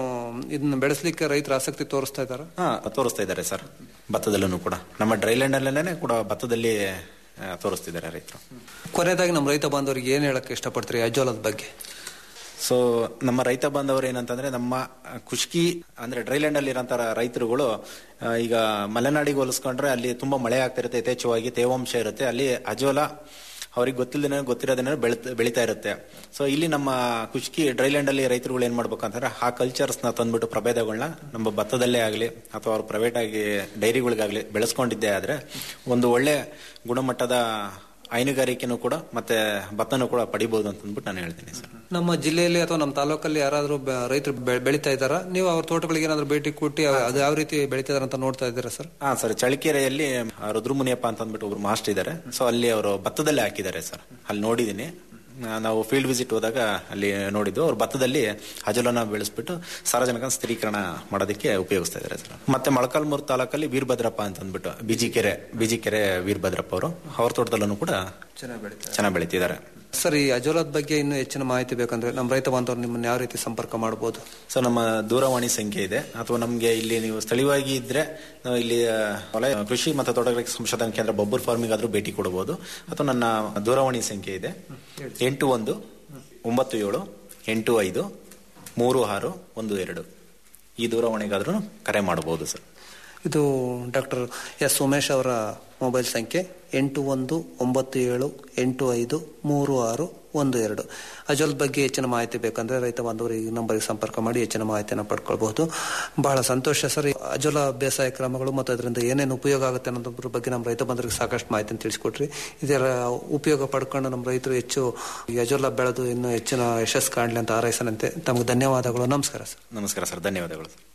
ಇದನ್ನ ಬೆಳೆಸಲಿಕ್ಕೆ ರೈತರ ಆಸಕ್ತಿ ತೋರಿಸ್ತಾ ಇದ್ದಾರೆ ಹಾ ತೋರಿಸ್ತಾ ಇದ್ದಾರೆ ಸರ್ ಭತ್ತದಲ್ಲೂ ಕೂಡ ನಮ್ಮ ಡ್ರೈಲ್ಯಾಂಡ್ ಅಲ್ಲೇನೆ ಕೂಡ ಭತ್ತದಲ್ಲಿ ಆ, ತೋರಿಸ್ತಿದ್ದಾರೆ ರೈತರು ಕೊನೆಯದಾಗಿ ನಮ್ಮ ರೈತ ಬಾಂಧವರಿಗೆ ಏನ್ ಹೇಳಕ್ಕೆ ಇಷ್ಟಪಡ್ತೀರಿ ಅಜೋಲದ ಬಗ್ಗೆ ಸೊ ನಮ್ಮ ರೈತ ಬಾಂಧವರು ಏನಂತಂದ್ರೆ ನಮ್ಮ ಖುಷ್ಕಿ ಅಂದ್ರೆ ಡ್ರೈಲ್ಯಾಂಡ್ ಅಲ್ಲಿ ಇರೋಂತ ರೈತರುಗಳು ಆ, ಈಗ ಮಲೆನಾಡಿಗೆ ಹೋಲಿಸ್ಕೊಂಡ್ರೆ ಅಲ್ಲಿ ತುಂಬಾ ಮಳೆ ಆಗ್ತಿರುತ್ತೆ ಯಥೇಚ್ಛವಾಗಿ ತೇವಾಂಶ ಇರುತ್ತೆ ಅಲ್ಲಿ ಅಜೋಲ ಅವ್ರಿಗೆ ಗೊತ್ತಿಲ್ಲದೇನೆ ಗೊತ್ತಿರೋದೇನೋ ಬೆಳಿತ ಬೆಳಿತಾ ಇರುತ್ತೆ ಸೊ ಇಲ್ಲಿ ನಮ್ಮ ಖುಷ್ಕಿ ಡ್ರೈಲ್ಯಾಂಡ್ ಅಲ್ಲಿ ರೈತರುಗಳು ಏನ್ ಮಾಡ್ಬೇಕು ಅಂತಂದ್ರೆ ಆ ಕಲ್ಚರ್ಸ್ ನ ತಂದ್ಬಿಟ್ಟು ಪ್ರಭೇದಗಳನ್ನ ನಮ್ಮ ಭತ್ತದಲ್ಲೇ ಆಗಲಿ ಅಥವಾ ಅವ್ರು ಪ್ರೈವೇಟ್ ಆಗಿ ಡೈರಿಗಳಿಗಾಗ್ಲಿ ಬೆಳೆಸ್ಕೊಂಡಿದ್ದೇ ಆದ್ರೆ ಒಂದು ಒಳ್ಳೆ ಗುಣಮಟ್ಟದ ಹೈನುಗಾರಿಕೆನೂ ಕೂಡ ಮತ್ತೆ ಭತ್ತನೂ ಕೂಡ ಪಡಿಬಹುದು ಅಂತ ಅಂದ್ಬಿಟ್ಟು ನಾನು ಹೇಳ್ತೀನಿ ಸರ್ ನಮ್ಮ ಜಿಲ್ಲೆಯಲ್ಲಿ ಅಥವಾ ನಮ್ಮ ತಾಲೂಕಲ್ಲಿ ಯಾರಾದ್ರೂ ಬೆ- ರೈತರು ಬೆ- ಬೆಳಿತಾ ಇದ್ದಾರಾ ನೀವು ಅವ್ರ ತೋಟಗಳಿಗೆ ಏನಾದ್ರು ಭೇಟಿ ಕೊಟ್ಟು ಅದು ಯಾವ ರೀತಿ ಬೆಳಿತಾ ಇದಾರೆ ಅಂತ ನೋಡ್ತಾ ಇದ್ದೀರಾ ಸರ್ ಹಾ ಸರ್ ಚಳಿಕೆರೆಯಲ್ಲಿ ಆ, ರುದ್ರಮುನಿಯಪ್ಪ ಅಂತ ಅಂದ್ಬಿಟ್ಟು ಒಬ್ರು ಮಾಸ್ಟರ್ ಇದ್ದಾರೆ ಸೊ ಅಲ್ಲಿ ಅವರು ಭತ್ತದಲ್ಲೇ ಹಾಕಿದ್ದಾರೆ ಸರ್ ಅಲ್ಲಿ ನೋಡಿದೀನಿ ಆ, ನಾವು ಫೀಲ್ಡ್ ವಿಸಿಟ್ ಹೋದಾಗ ಅಲ್ಲಿ ನೋಡಿದ್ದು ಅವ್ರು ಭತ್ತದಲ್ಲಿ ಅಜಲನ ಬೆಳೆಸ್ಬಿಟ್ಟು ಸಾರ್ವಜನಿಕ ಸ್ಥಿರೀಕರಣ ಮಾಡೋದಕ್ಕೆ ಉಪಯೋಗಿಸ್ತಾ ಇದ್ದಾರೆ ಸರ್ ಮತ್ತೆ ಮೊಳಕಾಲ್ಮೂರು ತಾಲೂಕಲ್ಲಿ ವೀರಭದ್ರಪ್ಪ ಅಂತ ಅಂದ್ಬಿಟ್ಟು ಬಿಜಿಕೆರೆ ಬಿಜಿಕೆರೆ ವೀರಭದ್ರಪ್ಪ ಅವರು ಅವ್ರ ತೋಟದಲ್ಲೂ ಕೂಡ ಚೆನ್ನಾಗಿ ಬೆಳಿತಾರೆ ಚೆನ್ನಾಗಿ ಬೆಳಿತಿದ್ದಾರೆ ಸರ್ ಈ ಅಜೋಲದ ಬಗ್ಗೆ ಇನ್ನೂ ಹೆಚ್ಚಿನ ಮಾಹಿತಿ ಬೇಕಂದ್ರೆ ನಮ್ಮ ರೈತ ಬಾಂಧವರು ನಿಮ್ಮನ್ನ ಯಾವ ರೀತಿ ಸಂಪರ್ಕ ಮಾಡಬಹುದು ಸೊ ನಮ್ಮ ದೂರವಾಣಿ ಸಂಖ್ಯೆ ಇದೆ ಅಥವಾ ನಮಗೆ ಇಲ್ಲಿ ನೀವು ಸ್ಥಳೀಯವಾಗಿ ಇದ್ರೆ ನಾವು ಇಲ್ಲಿ ಆ, ವಲಯ ಕೃಷಿ ಮತ್ತು ತೋಟಗಾರಿಕೆ ಸಂಶೋಧನಾ ಕೇಂದ್ರ ಬೊಬ್ಬರ್ ಫಾರ್ಮಿಗೆ ಆದ್ರೂ ಭೇಟಿ ಕೊಡಬಹುದು ಅಥವಾ ನನ್ನ ದೂರವಾಣಿ ಸಂಖ್ಯೆ ಇದೆ ಎಂಟು ಒಂದು ಒಂಬತ್ತು ಏಳು ಎಂಟು ಐದು ಮೂರು ಆರು ಒಂದು ಎರಡು ಈ ದೂರವಾಣಿಗಾದ್ರೂ ಕರೆ ಮಾಡಬಹುದು ಸರ್ ಇದು ಡಾಕ್ಟರ್ ಎಸ್ ಉಮೇಶ್ ಅವರ ಮೊಬೈಲ್ ಸಂಖ್ಯೆ ಎಂಟು ಒಂದು ಒಂಬತ್ತು ಏಳು ಎಂಟು ಐದು ಮೂರು ಆರು ಒಂದು ಎರಡು ಅಜೋಲ್ ಬಗ್ಗೆ ಹೆಚ್ಚಿನ ಮಾಹಿತಿ ಬೇಕಂದ್ರೆ ರೈತ ಬಾಂಧವರು ಈ ನಂಬರ್ಗೆ ಸಂಪರ್ಕ ಮಾಡಿ ಹೆಚ್ಚಿನ ಮಾಹಿತಿಯನ್ನು ಪಡ್ಕೊಳ್ಬಹುದು ಬಹಳ ಸಂತೋಷ ಸರ್ ಅಜೋಲ ಬೇಸಾಯ ಕ್ರಮಗಳು ಮತ್ತು ಅದರಿಂದ ಏನೇನು ಉಪಯೋಗ ಆಗುತ್ತೆ ಅನ್ನೋದ್ರ ಬಗ್ಗೆ ನಮ್ಮ ರೈತ ಬಾಂಧವರಿಗೆ ಸಾಕಷ್ಟು ಮಾಹಿತಿಯನ್ನು ತಿಳಿಸ್ಕೊಟ್ರಿ ಇದರ ಉಪಯೋಗ ಪಡ್ಕೊಂಡು ನಮ್ಮ ರೈತರು ಹೆಚ್ಚು ಈ ಅಜೋಲ ಬೆಳೆದು ಇನ್ನೂ ಹೆಚ್ಚಿನ ಯಶಸ್ಸು ಕಾಣಲಿ ಅಂತ ಹಾರೈಸನಂತೆ ತಮಗೆ ಧನ್ಯವಾದಗಳು ನಮಸ್ಕಾರ ಸರ್ ನಮಸ್ಕಾರ ಸರ್ ಧನ್ಯವಾದಗಳು ಸರ್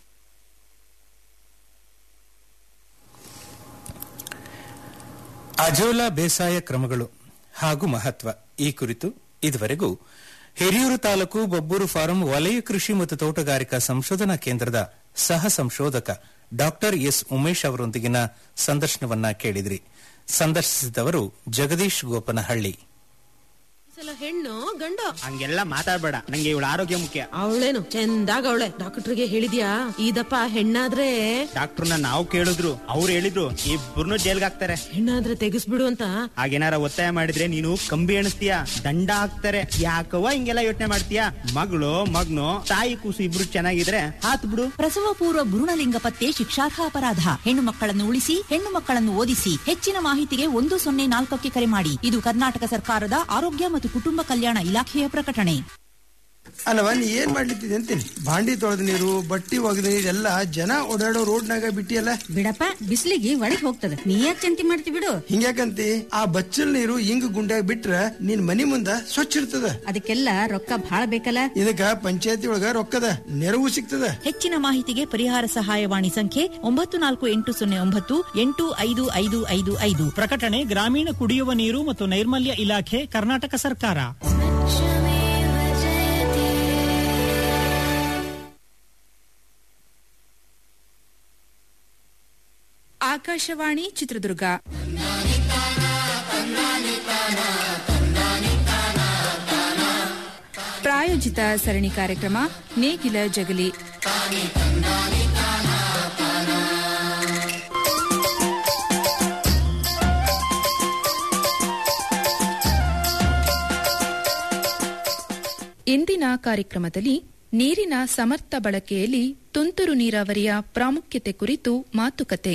ಅಜೋಲಾ ಬೇಸಾಯ ಕ್ರಮಗಳು ಹಾಗೂ ಮಹತ್ವ ಈ ಕುರಿತು ಇದುವರೆಗೂ ಹಿರಿಯೂರು ತಾಲೂಕು ಬೊಬ್ಬೂರು ಫಾರಂ ವಲಯ ಕೃಷಿ ಮತ್ತು ತೋಟಗಾರಿಕಾ ಸಂಶೋಧನಾ ಕೇಂದ್ರದ ಸಹ ಸಂಶೋಧಕ ಡಾಕ್ಟರ್ ಎಸ್ ಉಮೇಶ್ ಅವರೊಂದಿಗಿನ ಸಂದರ್ಶನವನ್ನ ಕೇಳಿದ್ರಿ ಸಂದರ್ಶಿಸಿದವರು ಜಗದೀಶ್ ಗೋಪನಹಳ್ಳಿ ಸಲ ಹೆಣ್ಣು ಗಂಡು ಹಂಗೆಲ್ಲ ಮಾತಾಡ್ಬೇಡ ನಂಗೆ ಇವಳ ಆರೋಗ್ಯ ಮುಖ್ಯ ಅವಳೇನು ಚಂದಾಗ ಅವಳೆ ಡಾಕ್ಟರ್ಗೆ ಹೇಳಿದ್ಯಾ ಇದಪ್ಪ ಹೆಣ್ಣಾದ್ರೆ ಡಾಕ್ಟರ್ನ ನಾವು ಕೇಳಿದ್ರು ಅವ್ರು ಹೇಳಿದ್ರು ಇಬ್ಬರನ್ನು ಜೈಲ್ಗೆ ಹಾಕ್ತಾರೆ ಹೆಣ್ಣಾದ್ರೆ ತೆಗಿಸ್ಬಿಡು ಅಂತ ಹಾಗೇನಾರ ಒತ್ತಾಯ ಮಾಡಿದ್ರೆ ನೀನು ಕಂಬಿ ಎಣಿಸ್ತೀಯ ದಂಡ ಹಾಕ್ತಾರೆ ಯಾಕವ್ವ ಹಿಂಗೆಲ್ಲ ಯೋಚನೆ ಮಾಡ್ತೀಯ ಮಗಳು ಮಗ್ನು ತಾಯಿ ಕೂಸು ಇಬ್ರು ಚೆನ್ನಾಗಿದ್ರೆ ಹಾತ್ ಬಿಡು ಪ್ರಸವ ಪೂರ್ವ ಭ್ರೂಣಲಿಂಗ ಪತ್ತೆ ಶಿಕ್ಷಾರ್ಹ ಅಪರಾಧ ಹೆಣ್ಣು ಮಕ್ಕಳನ್ನು ಉಳಿಸಿ ಹೆಣ್ಣು ಮಕ್ಕಳನ್ನು ಓದಿಸಿ ಹೆಚ್ಚಿನ ಮಾಹಿತಿಗೆ ಒಂದು ಸೊನ್ನೆ ನಾಲ್ಕಕ್ಕೆ ಕರೆ ಮಾಡಿ ಇದು ಕರ್ನಾಟಕ ಸರ್ಕಾರದ ಆರೋಗ್ಯ ಮತ್ತು ಕುಟುಂಬ ಕಲ್ಯಾಣ ಇಲಾಖೆಯ ಪ್ರಕಟಣೆ ಅಲ್ಲವ ನೀ ಏನ್ ಮಾಡ್ಲಿತ್ತಿದೆ ಅಂತೀನಿ ಬಾಂಡಿ ತೊಳೆದ ನೀರು ಬಟ್ಟಿ ಒಗೆದ ನೀರು ಎಲ್ಲ ಜನ ಓಡಾಡೋ ರೋಡ್ನಾಗ ಬಿಟ್ಟಿಯಲ್ಲ ಬಿಡಪ್ಪ ಬಿಸಿಲಿಗೆ ಒಳಗ್ ಹೋಗ್ತದ ನೀ ಯಾಕೆ ಚಿಂತೆ ಮಾಡ್ತಿ ಬಿಡು ಹಿಂಗ್ಯಾಕಂತಿ ಆ ಬಚ್ಚಲ್ ನೀರು ಹಿಂಗ್ ಗುಂಡ್ಯಾಗ ಬಿಟ್ರ ನಿನ್ ಮನಿ ಮುಂದ ಸ್ವಚ್ಛ ಇರ್ತದ ಅದಕ್ಕೆಲ್ಲ ರೊಕ್ಕ ಬಾಳ ಬೇಕಲ್ಲ ಇದಕ್ಕ ಪಂಚಾಯತಿ ಒಳಗ ರೊಕ್ಕದ ನೆರವು ಸಿಗ್ತದ ಹೆಚ್ಚಿನ ಮಾಹಿತಿಗೆ ಪರಿಹಾರ ಸಹಾಯವಾಣಿ ಸಂಖ್ಯೆ ಒಂಬತ್ತು ನಾಲ್ಕು ಎಂಟು ಸೊನ್ನೆ ಒಂಬತ್ತು ಎಂಟು ಐದು ಐದು ಐದು ಐದು ಪ್ರಕಟಣೆ ಗ್ರಾಮೀಣ ಕುಡಿಯುವ ನೀರು ಮತ್ತು ನೈರ್ಮಲ್ಯ ಇಲಾಖೆ ಕರ್ನಾಟಕ ಸರ್ಕಾರ ಆಕಾಶವಾಣಿ ಚಿತ್ರದುರ್ಗ ಪ್ರಾಯೋಜಿತ ಸರಣಿ ಕಾರ್ಯಕ್ರಮ ನೇಗಿಲ ಜಗಲಿ ಇಂದಿನ ಕಾರ್ಯಕ್ರಮದಲ್ಲಿ ನೀರಿನ ಸಮರ್ಥ ಬಳಕೆಯಲ್ಲಿ ತುಂತುರು ನೀರಾವರಿಯ ಪ್ರಾಮುಖ್ಯತೆ ಕುರಿತು ಮಾತುಕತೆ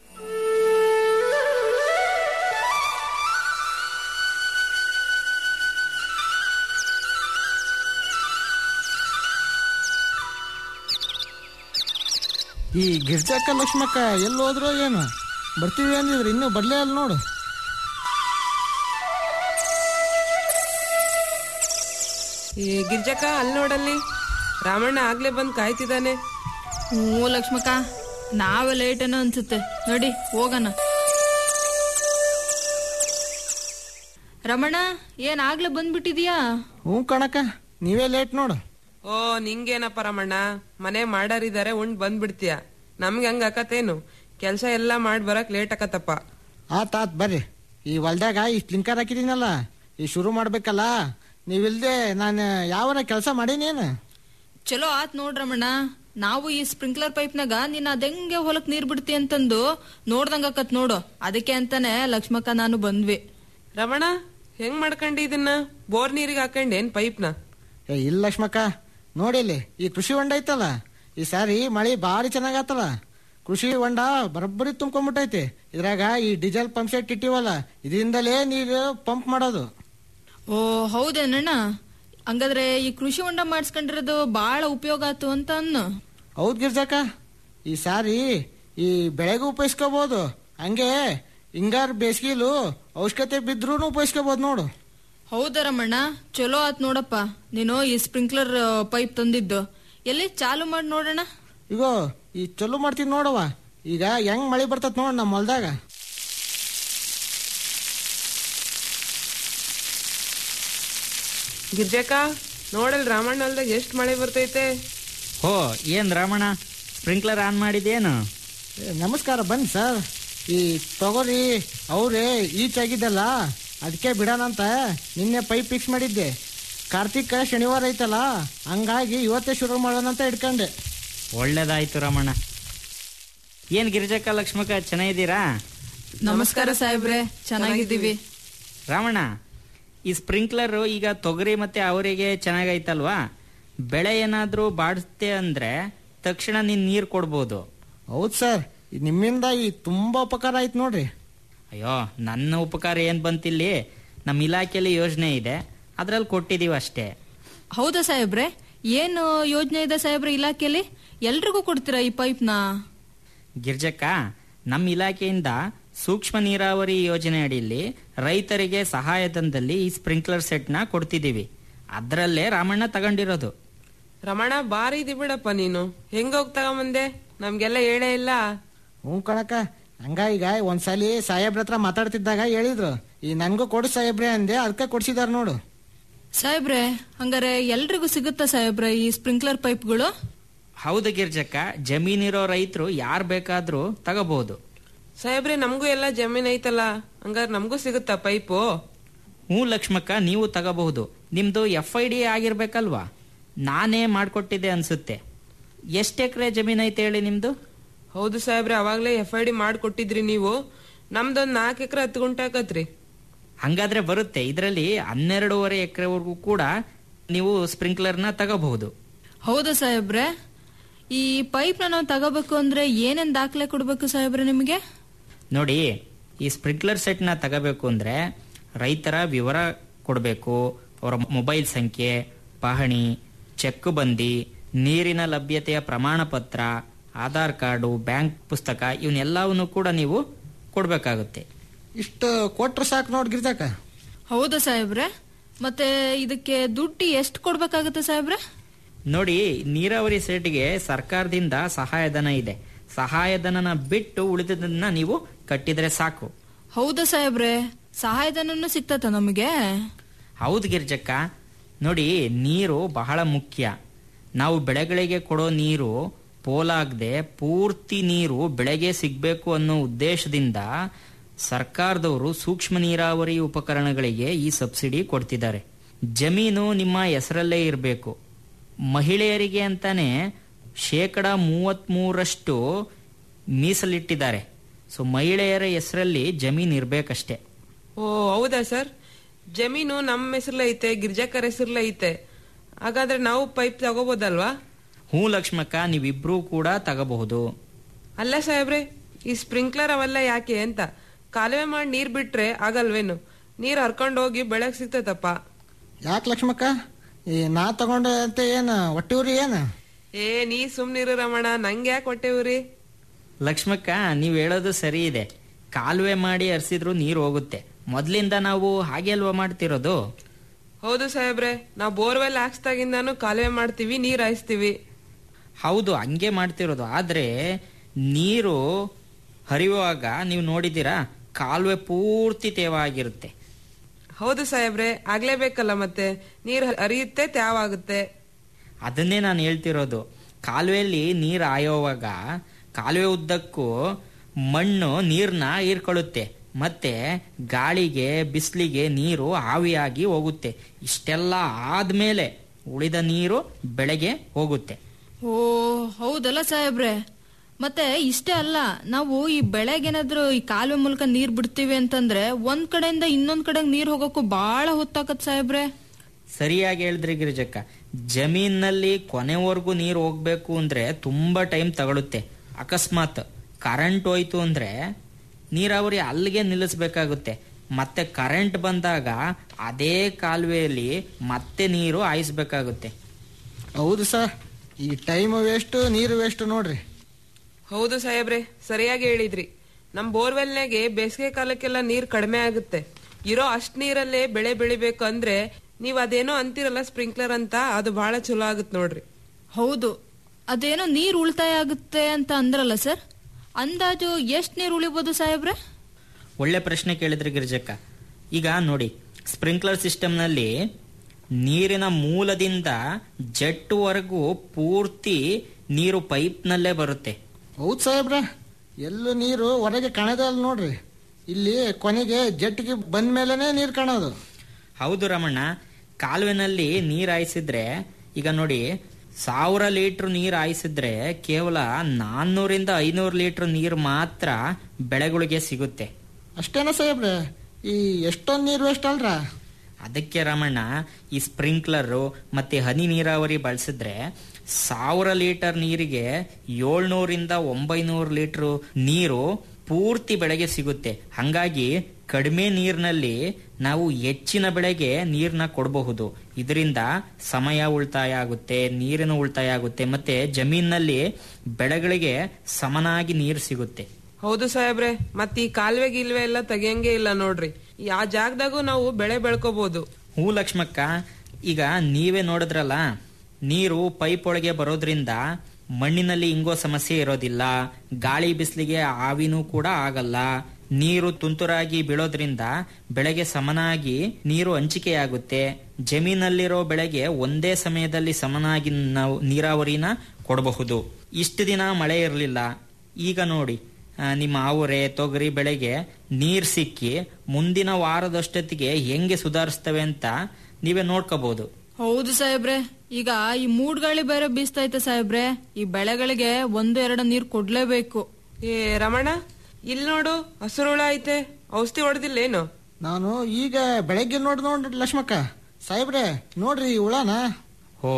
ಈ ಗಿರ್ಜಕ್ಕ ಲಕ್ಷ್ಮಕ್ಕ ಎಲ್ಲಿ ಹೋದ್ರು ಏನು ಬರ್ತೀವಿ ಅಂದಿದ್ರು ಇನ್ನೂ ಬರ್ಲೇ ಅಲ್ಲ ನೋಡು ಈ ಗಿರ್ಜಕ್ಕ ಅಲ್ಲಿ ನೋಡಲ್ಲಿ ರಾಮಣ್ಣ ಆಗ್ಲೇ ಬಂದ್ ಕಾಯ್ತಿದ್ದಾನೆ ಹ್ಞೂ ಲಕ್ಷ್ಮಕ್ಕ ನಾವೇ ಲೇಟ್ ಏನೋ ಅನ್ಸುತ್ತೆ ನೋಡಿ ಹೋಗೋಣ ರಮಣ ಏನ್ ಆಗ್ಲೇ ಬಂದ್ಬಿಟ್ಟಿದ್ಯಾ ಹ್ಞೂ ಕಣಕ್ಕ ನೀವೇ ಲೇಟ್ ನೋಡು ಓ ನಿಂಗೇನಪ್ಪ ರಮಣ್ಣ ಮನೆ ಮಾಡಾರಿದ್ದಾರೆ ಉಂಡ್ ಬಂದ್ಬಿಡ್ತೀಯ ನಮ್ಗೆ ಹಂಗ ಅಕತೇನು ಕೆಲ್ಸ ಎಲ್ಲಾ ಮಾಡ್ ಬರಕ್ ಲೇಟ್ ಆಕತ್ತಪ್ಪ ಆತ್ ಆತ್ ಬರ್ರಿ ಈ ಹೊಲ್ದಾಗ ಇಷ್ಟು ಲಿಂಕರ್ ಹಾಕಿದೀನಲ್ಲ ಈ ಶುರು ಮಾಡ್ಬೇಕಲ್ಲ ನೀವಿಲ್ದೆ ನಾನು ಯಾವನ ಕೆಲಸ ಮಾಡೀನೇನು ಚಲೋ ಆತ್ ನೋಡ್ರಮಣ್ಣ ನಾವು ಈ ಸ್ಪ್ರಿಂಕ್ಲರ್ ಪೈಪ್ನಾಗ ನೀನ್ ಅದೆಂಗೆ ಹೊಲಕ್ ನೀರ್ ಬಿಡ್ತಿ ಅಂತಂದು ನೋಡ್ದಂಗ ಆಕತ್ ನೋಡು ಅದಕ್ಕೆ ಅಂತಾನೆ ಲಕ್ಷ್ಮಕ್ಕ ನಾನು ಬಂದ್ವಿ ರಮಣ ಹೆಂಗ್ ಮಾಡ್ಕೊಂಡಿ ಇದನ್ನ ಬೋರ್ ನೀರಿಗೆ ಹಾಕೊಂಡೇನ್ ಪೈಪ್ನ ಏ ಇಲ್ಲ ಲಕ್ಷ್ಮಕ್ಕ ನೋಡಿಲ್ಲಿ ಈ ಕೃಷಿ ಹೊಂಡ ಐತಲ್ಲ ಈ ಸಾರಿ ಮಳಿ ಭಾರಿ ಚೆನ್ನಾಗತ್ತಲ್ಲ ಕೃಷಿ ಹೊಂಡ ಬರೋಬ್ಬರಿ ತುಂಬ್ಕೊಂಡ್ಬಿಟ್ಟೈತಿ ಇದ್ರಾಗ ಈ ಡೀಸೆಲ್ ಪಂಪ್ ಸೆಟ್ ಇಟ್ಟಿವಲ್ಲ ಇದರಿಂದಲೇ ನೀರು ಪಂಪ್ ಮಾಡೋದು ಓ ಹೌದೇನಣ್ಣ ಹಂಗಾದ್ರೆ ಈ ಕೃಷಿ ಹೊಂಡ ಮಾಡಿಸ್ಕೊಂಡಿರೋದು ಬಹಳ ಉಪಯೋಗ ಆತು ಅಂತ ಅನ್ನು ಹೌದ್ ಗಿರ್ಜಕ್ಕ ಈ ಸಾರಿ ಈ ಬೆಳೆಗೂ ಉಪಯೋಗಿಸ್ಕೋಬಹುದು ಹಂಗೆ ಹಿಂಗಾರ್ ಬೇಸಿಗೆಲು ಔಷಧತೆ ಬಿದ್ರೂ ಉಪಯೋಗಿಸ್ಕೋಬಹುದು ನೋಡು ಹೌದಾ ರಮಣ್ಣ ಚಲೋ ಆತ್ ನೋಡಪ್ಪ ನೀನು ಈ ಸ್ಪ್ರಿಂಕ್ಲರ್ ಪೈಪ್ ತಂದಿದ್ದು ಎಲ್ಲಿ ಚಾಲು ಮಾಡಿ ನೋಡೋಣ ಇಗೋ ಈ ಚಲೋ ಮಾಡ್ತೀನಿ ನೋಡವ್ವ ಈಗ ಹೆಂಗ್ ಮಳಿ ಬರ್ತತ್ ನೋಡ್ ನಮ್ಮ ಹೊಲ್ದಾಗ ಗಿರ್ಜಕ್ಕ ನೋಡಲ್ ರಾಮಣ್ಣ ಹೊಲ್ದಾಗ ಎಷ್ಟ್ ಮಳೆ ಬರ್ತೈತೆ ಹೋ ಏನ್ ರಾಮಣ್ಣ ಸ್ಪ್ರಿಂಕ್ಲರ್ ಆನ್ ಮಾಡಿದೇನು ಏ, ನಮಸ್ಕಾರ ಬನ್ನಿ ಸರ್ ಈ ತಗೋರಿ ಅವ್ರೇ ಈಚಾಗಿದ್ದಲ್ಲ ಅದಕ್ಕೆ ಬಿಡೋಣಂತ ನಿನ್ನೆ ಪೈಪ್ ಫಿಕ್ಸ್ ಮಾಡಿದ್ದೆ ಕಾರ್ತಿಕ ಶನಿವಾರ ಐತಲ್ಲ ಹಂಗಾಗಿ ಇವತ್ತೇ ಶುರು ಮಾಡೋಣ ಅಂತ ಇಟ್ಕೊಂಡೆ ಒಳ್ಳೇದಾಯ್ತು ರಾಮಣ್ಣ ಏನ್ ಗಿರಿಜಕ್ಕ ಲಕ್ಷ್ಮಕ್ಕ ಚೆನ್ನಾಗಿದ್ದೀರಾ ನಮಸ್ಕಾರ ಸಾಹೇಬ್ರೆ ಚೆನ್ನಾಗಿದ್ದೀವಿ ರಾಮಣ್ಣ ಈ ಸ್ಪ್ರಿಂಕ್ಲರ್ ಈಗ ತೊಗರಿ ಮತ್ತೆ ಅವರಿಗೆ ಚೆನ್ನಾಗೈತಲ್ವಾ ಬೆಳೆ ಏನಾದ್ರೂ ಬಾಡಿಸ್ತೆ ಅಂದ್ರೆ ತಕ್ಷಣ ನೀನ್ ನೀರ್ ಕೊಡ್ಬೋದು ಹೌದು ಸರ್ ನಿಮ್ಮಿಂದ ಈ ತುಂಬಾ ಉಪಕಾರ ಆಯ್ತು ನೋಡ್ರಿ ಅಯ್ಯೋ ನನ್ನ ಉಪಕಾರ ಏನ್ ಬಂತಿಲ್ಲಿ ನಮ್ಮ ಇಲಾಖೆಯಲ್ಲಿ ಯೋಜನೆ ಇದೆ ಅದ್ರಲ್ಲಿ ಕೊಟ್ಟಿದೀವಿ ಅಷ್ಟೇ ಹೌದಾ ಸಾಹೇಬ್ರೆ ಏನು ಯೋಜನೆ ಇದೆ ಸಾಹೇಬ್ರೆ ಇಲಾಖೆಯಲ್ಲಿ ಎಲ್ರಿಗೂ ಕೊಡ್ತೀರಾ ಈ ಪೈಪ್ನ ಗಿರ್ಜಕ್ಕ ನಮ್ಮ ಇಲಾಖೆಯಿಂದ ಸೂಕ್ಷ್ಮ ನೀರಾವರಿ ಯೋಜನೆ ಅಡಿಯಲ್ಲಿ ರೈತರಿಗೆ ಸಹಾಯಧನದಲ್ಲಿ ಈ ಸ್ಪ್ರಿಂಕ್ಲರ್ ಸೆಟ್ ನ ಕೊಡ್ತಿದೀವಿ ಅದರಲ್ಲೇ ರಾಮಣ್ಣ ತಗೊಂಡಿರೋದು ರಮಣ ಬಾರಿ ಇದಿ ಬಿಡಪ್ಪ ನೀನು ಹೆಂಗ ಹೋಗ್ ತಗೊಂಬಂದೆ ನಮ್ಗೆಲ್ಲ ಹೇಳೇ ಇಲ್ಲ ಹ್ಞೂ ಕಣಕ್ಕ ಹಂಗ ಈಗ ಒಂದ್ಸಲಿ ಸಾಹೇಬ್ರ ಹತ್ರ ಮಾತಾಡ್ತಿದ್ದಾಗ ಹೇಳಿದ್ರು ಈ ನನ್ಗೂ ಕೊಡು ಸಾಹೇಬ್ರೆ ಅಂದೆ ಅದಕ್ಕೆ ಕೊಡ್ಸಿದಾರ ನೋಡು ಸಾಹೇಬ್ರೆ ಹಂಗಾರೆ ಎಲ್ರಿಗೂ ಸಿಗುತ್ತಾ ಸಾಹೇಬ್ರೆ ಈ ಸ್ಪ್ರಿಂಕ್ಲರ್ ಪೈಪ್ಗಳು ಹೌದು ಗಿರ್ಜಕ್ಕ ಜಮೀನಿರೋ ರೈತರು ಯಾರು ಬೇಕಾದ್ರೂ ತಗೋಬಹುದು ಸಾಹೇಬ್ರೆ ನಮಗೂ ಎಲ್ಲ ಜಮೀನ್ ಐತಲ್ಲ ಹಂಗಾರೆ ನಮಗೂ ಸಿಗುತ್ತಾ ಪೈಪು ಹ್ಞೂ ಲಕ್ಷ್ಮಕ್ಕ ನೀವು ತಗೋಬಹುದು ನಿಮ್ದು ಎಫ್ ಐ ಡಿ ಆಗಿರ್ಬೇಕಲ್ವಾ ನಾನೇ ಮಾಡ್ಕೊಟ್ಟಿದ್ದೆ ಅನ್ಸುತ್ತೆ ಎಷ್ಟು ಎಕರೆ ಜಮೀನ್ ಐತೆ ಹೇಳಿ ನಿಮ್ದು ಹೌದು ಸಾಹೇಬ್ರೆ ಅವಾಗ್ಲೇ ಎಫ್ ಐ ಡಿ ಮಾಡ್ಕೊಟ್ಟಿದ್ರಿ ನೀವು ನಮ್ದೊಂದ್ ನಾಲ್ಕು ಎಕರೆ ಹತ್ತು ಗುಂಟೆ ಆಕತ್ರಿ ಹಂಗಾದ್ರೆ ಬರುತ್ತೆ ಇದರಲ್ಲಿ ಹನ್ನೆರಡೂವರೆ ಎಕರೆವರೆಗೂ ಕೂಡ ನೀವು ಸ್ಪ್ರಿಂಕ್ಲರ್ನ ತಗೋಬಹುದು ಹೌದಾ ಸಾಹೇಬ್ರೆ ಈ ಪೈಪ್ನ ನಾವು ತಗೋಬೇಕು ಅಂದ್ರೆ ಏನೇನ್ ದಾಖಲೆ ಕೊಡ್ಬೇಕು ಸಾಹೇಬ್ರೆ ನಿಮಗೆ ನೋಡಿ ಈ ಸ್ಪ್ರಿಂಕ್ಲರ್ ಸೆಟ್ನ ತಗೋಬೇಕು ಅಂದ್ರೆ ರೈತರ ವಿವರ ಕೊಡಬೇಕು ಅವರ ಮೊಬೈಲ್ ಸಂಖ್ಯೆ ಪಹಣಿ ಚೆಕ್ ಬಂದಿ ನೀರಿನ ಲಭ್ಯತೆಯ ಪ್ರಮಾಣ ಪತ್ರ ಆಧಾರ್ ಕಾರ್ಡು ಬ್ಯಾಂಕ್ ಪುಸ್ತಕ ಇವನ್ನೆಲ್ಲವನ್ನು ಕೂಡ ನೀವು ಕೊಡಬೇಕಾಗುತ್ತೆ ಇಷ್ಟು ಕೊಟ್ರೆ ಸಾಕು ನೋಡ್ ಗಿರ್ಜಕ್ಕ ಹೌದಾ ಸಾಹೇಬ್ರೆ ಮತ್ತೆ ಇದಕ್ಕೆ ದುಡ್ಡು ಎಷ್ಟು ಕೊಡ್ಬೇಕಾಗುತ್ತೆ ಸಾಹೇಬ್ರೆ ನೋಡಿ ನೀರಾವರಿ ಸೆಟ್ಗೆ ಸರ್ಕಾರದಿಂದ ಸಹಾಯಧನ ಇದೆ ಸಹಾಯಧನನ ಬಿಟ್ಟು ಉಳಿದದನ್ನ ನೀವು ಕಟ್ಟಿದ್ರೆ ಸಾಕು ಹೌದಾ ಸಾಹೇಬ್ರೆ ಸಹಾಯಧನನು ಸಿಗ್ತತ ನಮಗೆ ಹೌದು ಗಿರ್ಜಕ್ಕ ನೋಡಿ ನೀರು ಬಹಳ ಮುಖ್ಯ ನಾವು ಬೆಳೆಗಳಿಗೆ ಕೊಡೋ ನೀರು ಪೋಲಾಗದೆ ಪೂರ್ತಿ ನೀರು ಬೆಳೆಗೆ ಸಿಗ್ಬೇಕು ಅನ್ನೋ ಉದ್ದೇಶದಿಂದ ಸರ್ಕಾರದವರು ಸೂಕ್ಷ್ಮ ನೀರಾವರಿ ಉಪಕರಣಗಳಿಗೆ ಈ ಸಬ್ಸಿಡಿ ಕೊಡ್ತಿದ್ದಾರೆ ಜಮೀನು ನಿಮ್ಮ ಹೆಸರಲ್ಲೇ ಇರಬೇಕು ಮಹಿಳೆಯರಿಗೆ ಅಂತಾನೆ ಶೇಕಡ ಮೂವತ್ಮೂರಷ್ಟು ಮೀಸಲಿಟ್ಟಿದ್ದಾರೆ ಸೊ ಮಹಿಳೆಯರ ಹೆಸರಲ್ಲಿ ಜಮೀನು ಇರ್ಬೇಕಷ್ಟೇ ಓ ಹೌದಾ ಸರ್ ಜಮೀನು ನಮ್ಮ ಹೆಸರ್ಲೆ ಐತೆ ಗಿರ್ಜಾಕರ್ ಹೆಸರ್ಲೆ ಐತೆ ಹಾಗಾದ್ರೆ ನಾವು ಪೈಪ್ ತಗೋಬೋದಲ್ವಾ ಹ್ಞೂ ಲಕ್ಷ್ಮಕ್ಕ ನೀವಿಬ್ರೂ ಕೂಡ ತಗೋಬಹುದು ಅಲ್ಲ ಸಾಹೇಬ್ರೆ ಈ ಸ್ಪ್ರಿಂಕ್ಲರ್ ಅವೆಲ್ಲ ಯಾಕೆ ಅಂತ ಕಾಲುವೆ ಮಾಡಿ ನೀರ್ ಬಿಟ್ರೆ ಆಗಲ್ವೇನು ನೀರ್ ಹರ್ಕೊಂಡು ಹೋಗಿ ಬೆಳಗ್ ಸಿಗ್ತೈತಪ್ಪ ಯಾಕೆ ಲಕ್ಷ್ಮಕ್ಕ ಈ ನಾ ತಗೊಂಡೆ ಅಂತ ಏನ ಹೊಟ್ಟಿವ್ರಿ ಏನ ಏ ನೀ ಸುಮ್ನಿರು ರಮಣ ನಂಗೆ ಯಾಕೆ ಹೊಟ್ಟೆವ್ರಿ ಲಕ್ಷ್ಮಕ್ಕ ನೀವು ಹೇಳೋದು ಸರಿ ಇದೆ ಕಾಲುವೆ ಮಾಡಿ ಹರಿಸಿದ್ರು ನೀರು ಹೋಗುತ್ತೆ ಮೊದ್ಲಿಂದ ನಾವು ಹಾಗೆ ಅಲ್ವಾ ಮಾಡ್ತಿರೋದು ಹೌದು ಸಾಹೇಬ್ರೆ ನಾವು ಬೋರ್ವೆಲ್ ಹಾಕ್ಸ್ದಾಗಿಂದಾನು ಕಾಲುವೆ ಮಾಡ್ತೀವಿ ನೀರ್ ಹಾಯಿಸ್ತೀವಿ ಹೌದು ಹಂಗೆ ಮಾಡ್ತಿರೋದು ಆದ್ರೆ ನೀರು ಹರಿಯುವಾಗ ನೀವು ನೋಡಿದ್ದೀರಾ ಕಾಲುವೆ ಪೂರ್ತಿ ತೇವ ಆಗಿರುತ್ತೆ ಹೌದು ಸಾಹೇಬ್ರೆ ಆಗ್ಲೇಬೇಕಲ್ಲ ಮತ್ತೆ ನೀರ್ ಹರಿಯುತ್ತೆ ತ್ಯಾವಾಗುತ್ತೆ ಅದನ್ನೇ ನಾನು ಹೇಳ್ತಿರೋದು ಕಾಲುವೆಯಲ್ಲಿ ನೀರು ಆಯೋವಾಗ ಕಾಲುವೆ ಉದ್ದಕ್ಕೂ ಮಣ್ಣು ನೀರ್ನ ಹೀರ್ಕೊಳ್ಳುತ್ತೆ ಮತ್ತೆ ಗಾಳಿಗೆ ಬಿಸಿಲಿಗೆ ನೀರು ಆವಿಯಾಗಿ ಹೋಗುತ್ತೆ ಇಷ್ಟೆಲ್ಲ ಆದ್ಮೇಲೆ ಉಳಿದ ನೀರು ಬೆಳೆಗೆ ಹೋಗುತ್ತೆ ಓ ಹೌದಲ್ಲ ಸಾಹೇಬ್ರೆ ಮತ್ತೆ ಇಷ್ಟೇ ಅಲ್ಲ ನಾವು ಈ ಬೆಳೆಗೇನಾದ್ರೂ ಈ ಕಾಲುವೆ ಮೂಲಕ ನೀರ್ ಬಿಡ್ತೀವಿ ಅಂತಂದ್ರೆ ಒಂದ್ ಕಡೆಯಿಂದ ಇನ್ನೊಂದ್ ಕಡೆಗೆ ನೀರ್ ಹೋಗಕ್ಕೂ ಬಹಳ ಹೊತ್ತಾಕತ್ ಸಾಹೇಬ್ರೆ ಸರಿಯಾಗಿ ಹೇಳಿದ್ರಿ ಗಿರಿಜಕ್ಕ ಜಮೀನಲ್ಲಿ ಕೊನೆವರೆಗೂ ನೀರು ಹೋಗ್ಬೇಕು ಅಂದ್ರೆ ತುಂಬಾ ಟೈಮ್ ತಗೊಳುತ್ತೆ ಅಕಸ್ಮಾತ್ ಕರೆಂಟ್ ಹೋಯ್ತು ಅಂದ್ರೆ ನೀರಾವರಿ ಅಲ್ಲಿಗೆ ನಿಲ್ಲಿಸ್ಬೇಕಾಗುತ್ತೆ ಮತ್ತೆ ಕರೆಂಟ್ ಬಂದಾಗ ಅದೇ ಕಾಲುವೆಯಲ್ಲಿ ಮತ್ತೆ ನೀರು ಹಾಯಿಸ್ಬೇಕಾಗುತ್ತೆ ಹೌದು ಸರ್ ಈ ಟೈಮ್ ವೇಸ್ಟ್ ನೀರು ವೇಸ್ಟ್ ನೋಡ್ರಿ ಹೌದು ಸಾಹೇಬ್ರೆ ಸರಿಯಾಗಿ ಹೇಳಿದ್ರಿ ನಮ್ ಬೋರ್ವೆಲ್ನಾಗೆ ಬೇಸಿಗೆ ಕಾಲಕ್ಕೆಲ್ಲ ನೀರ್ ಕಡಿಮೆ ಆಗುತ್ತೆ ಇರೋ ಅಷ್ಟ್ ನೀರಲ್ಲೇ ಬೆಳೆ ಬೆಳಿಬೇಕು ಅಂದ್ರೆ ನೀವ್ ಅದೇನೋ ಅಂತಿರಲ್ಲ ಸ್ಪ್ರಿಂಕ್ಲರ್ ಅಂತ ಅದು ಬಹಳ ಚಲೋ ಆಗುತ್ತೆ ನೋಡ್ರಿ ಹೌದು ಅದೇನೋ ನೀರ್ ಉಳಿತಾಯ ಆಗುತ್ತೆ ಅಂತ ಅಂದ್ರಲ್ಲ ಸರ್ ಅಂದಾಜು ಎಷ್ಟ್ ನೀರ್ ಉಳಿಬೋದು ಸಾಹೇಬ್ರೆ ಒಳ್ಳೆ ಪ್ರಶ್ನೆ ಕೇಳಿದ್ರಿ ಗಿರಿಜಕ್ಕ ಈಗ ನೋಡಿ ಸ್ಪ್ರಿಂಕ್ಲರ್ ಸಿಸ್ಟಮ್ನಲ್ಲಿ ನೀರಿನ ಮೂಲದಿಂದ ಜೆಟ್ವರೆಗೂ ಪೂರ್ತಿ ನೀರು ಪೈಪ್ನಲ್ಲೇ ಬರುತ್ತೆ ಹೌದು ಸಾಹೇಬ್ರ ಎಲ್ಲೂ ನೀರು ಹೊರಗೆ ಕಾಣದಲ್ಲ ನೋಡ್ರಿ ಇಲ್ಲಿ ಕೊನೆಗೆ ಜಟ್ಟಿಗೆ ಬಂದ ಮೇಲೆನೆ ನೀರು ಕಾಣೋದು ಹೌದು ರಮಣ್ಣ ಕಾಲುವೆನಲ್ಲಿ ನೀರು ಹಾಯಿಸಿದ್ರೆ ಈಗ ನೋಡಿ ಸಾವಿರ ಲೀಟರ್ ನೀರು ಹಾಯಿಸಿದ್ರೆ ಕೇವಲ ನಾನ್ನೂರಿಂದ ಐನೂರು ಲೀಟರ್ ನೀರು ಮಾತ್ರ ಬೆಳೆಗಳಿಗೆ ಸಿಗುತ್ತೆ ಅಷ್ಟೇನಾ ಸಾಹೇಬ್ರೆ ಈ ಎಷ್ಟೊಂದು ನೀರು ವೇಸ್ಟ್ ಅಲ್ರ ಅದಕ್ಕೆ ರಮಣ್ಣ ಈ ಸ್ಪ್ರಿಂಕ್ಲರು ಮತ್ತೆ ಹನಿ ನೀರಾವರಿ ಬಳಸಿದ್ರೆ ಸಾವಿರ ಲೀಟರ್ ನೀರಿಗೆ ಏಳ್ನೂರಿಂದ ಒಂಬೈನೂರು ಲೀಟರ್ ನೀರು ಪೂರ್ತಿ ಬೆಳೆಗೆ ಸಿಗುತ್ತೆ ಹಂಗಾಗಿ ಕಡಿಮೆ ನೀರಿನಲ್ಲಿ ನಾವು ಹೆಚ್ಚಿನ ಬೆಳೆಗೆ ನೀರನ್ನ ಕೊಡಬಹುದು ಇದರಿಂದ ಸಮಯ ಉಳಿತಾಯ ಆಗುತ್ತೆ ನೀರಿನ ಉಳಿತಾಯ ಆಗುತ್ತೆ ಮತ್ತೆ ಜಮೀನಲ್ಲಿ ಬೆಳೆಗಳಿಗೆ ಸಮನಾಗಿ ನೀರು ಸಿಗುತ್ತೆ ಹೌದು ಸಾಹೇಬ್ರೆ ಮತ್ ಈ ಕಾಲುವೆ ಗಿಲ್ವೆ ಎಲ್ಲ ತೆಗಿಯಂಗೆ ಇಲ್ಲ ನೋಡ್ರಿ ಆ ಜಾಗದಾಗೂ ನಾವು ಬೆಳೆ ಬೆಳ್ಕೋಬಹುದು ಹೂ ಲಕ್ಷ್ಮಕ್ಕ ಈಗ ನೀವೇ ನೋಡಿದ್ರಲ್ಲ ನೀರು ಪೈಪ್ ಒಳಗೆ ಬರೋದ್ರಿಂದ ಮಣ್ಣಿನಲ್ಲಿ ಇಂಗೋ ಸಮಸ್ಯೆ ಇರೋದಿಲ್ಲ ಗಾಳಿ ಬಿಸಿಲಿಗೆ ಆವಿನೂ ಕೂಡ ಆಗಲ್ಲ ನೀರು ತುಂತುರಾಗಿ ಬೀಳೋದ್ರಿಂದ ಬೆಳೆಗೆ ಸಮನಾಗಿ ನೀರು ಹಂಚಿಕೆಯಾಗುತ್ತೆ ಜಮೀನಲ್ಲಿರೋ ಬೆಳೆಗೆ ಒಂದೇ ಸಮಯದಲ್ಲಿ ಸಮನಾಗಿ ನಾವು ನೀರಾವರಿನ ಕೊಡಬಹುದು ಇಷ್ಟು ದಿನ ಮಳೆ ಇರಲಿಲ್ಲ ಈಗ ನೋಡಿ ಆ, ನಿಮ್ಮ ಆವುರೆ ತೊಗರಿ ಬೆಳೆಗೆ ನೀರ್ ಸಿಕ್ಕಿ ಮುಂದಿನ ವಾರದಷ್ಟೊತ್ತಿಗೆ ಹೆಂಗೆ ಸುಧಾರಿಸ್ತವೆ ಅಂತ ನೀವೇ ನೋಡ್ಕೋಬಹುದು ಹೌದು ಸಾಹೇಬ್ರೆ ಈಗ ಈ ಮೂಡ್ಗಾಳಿ ಬೇರೆ ಬೀಸ್ತೈತೆ ಸಾಹೇಬ್ರೆ ಈ ಬೆಳೆಗಳಿಗೆ ಒಂದು ಎರಡು ನೀರ್ ಕೊಡ್ಲೇಬೇಕು ಏ ರಮಣ ಇಲ್ ನೋಡು ಹಸುರುಳ ಐತೆ ಔಷಧಿ ಹೊಡೆದಿಲ್ಲೇನು ನಾನು ಈಗ ಬೆಳಗ್ಗೆ ನೋಡಿ ನೋಡ್ರಿ ಲಕ್ಷ್ಮಕ್ಕ ಸಾಹೇಬ್ರೆ ನೋಡ್ರಿ ಈ ಹುಳನ ಓ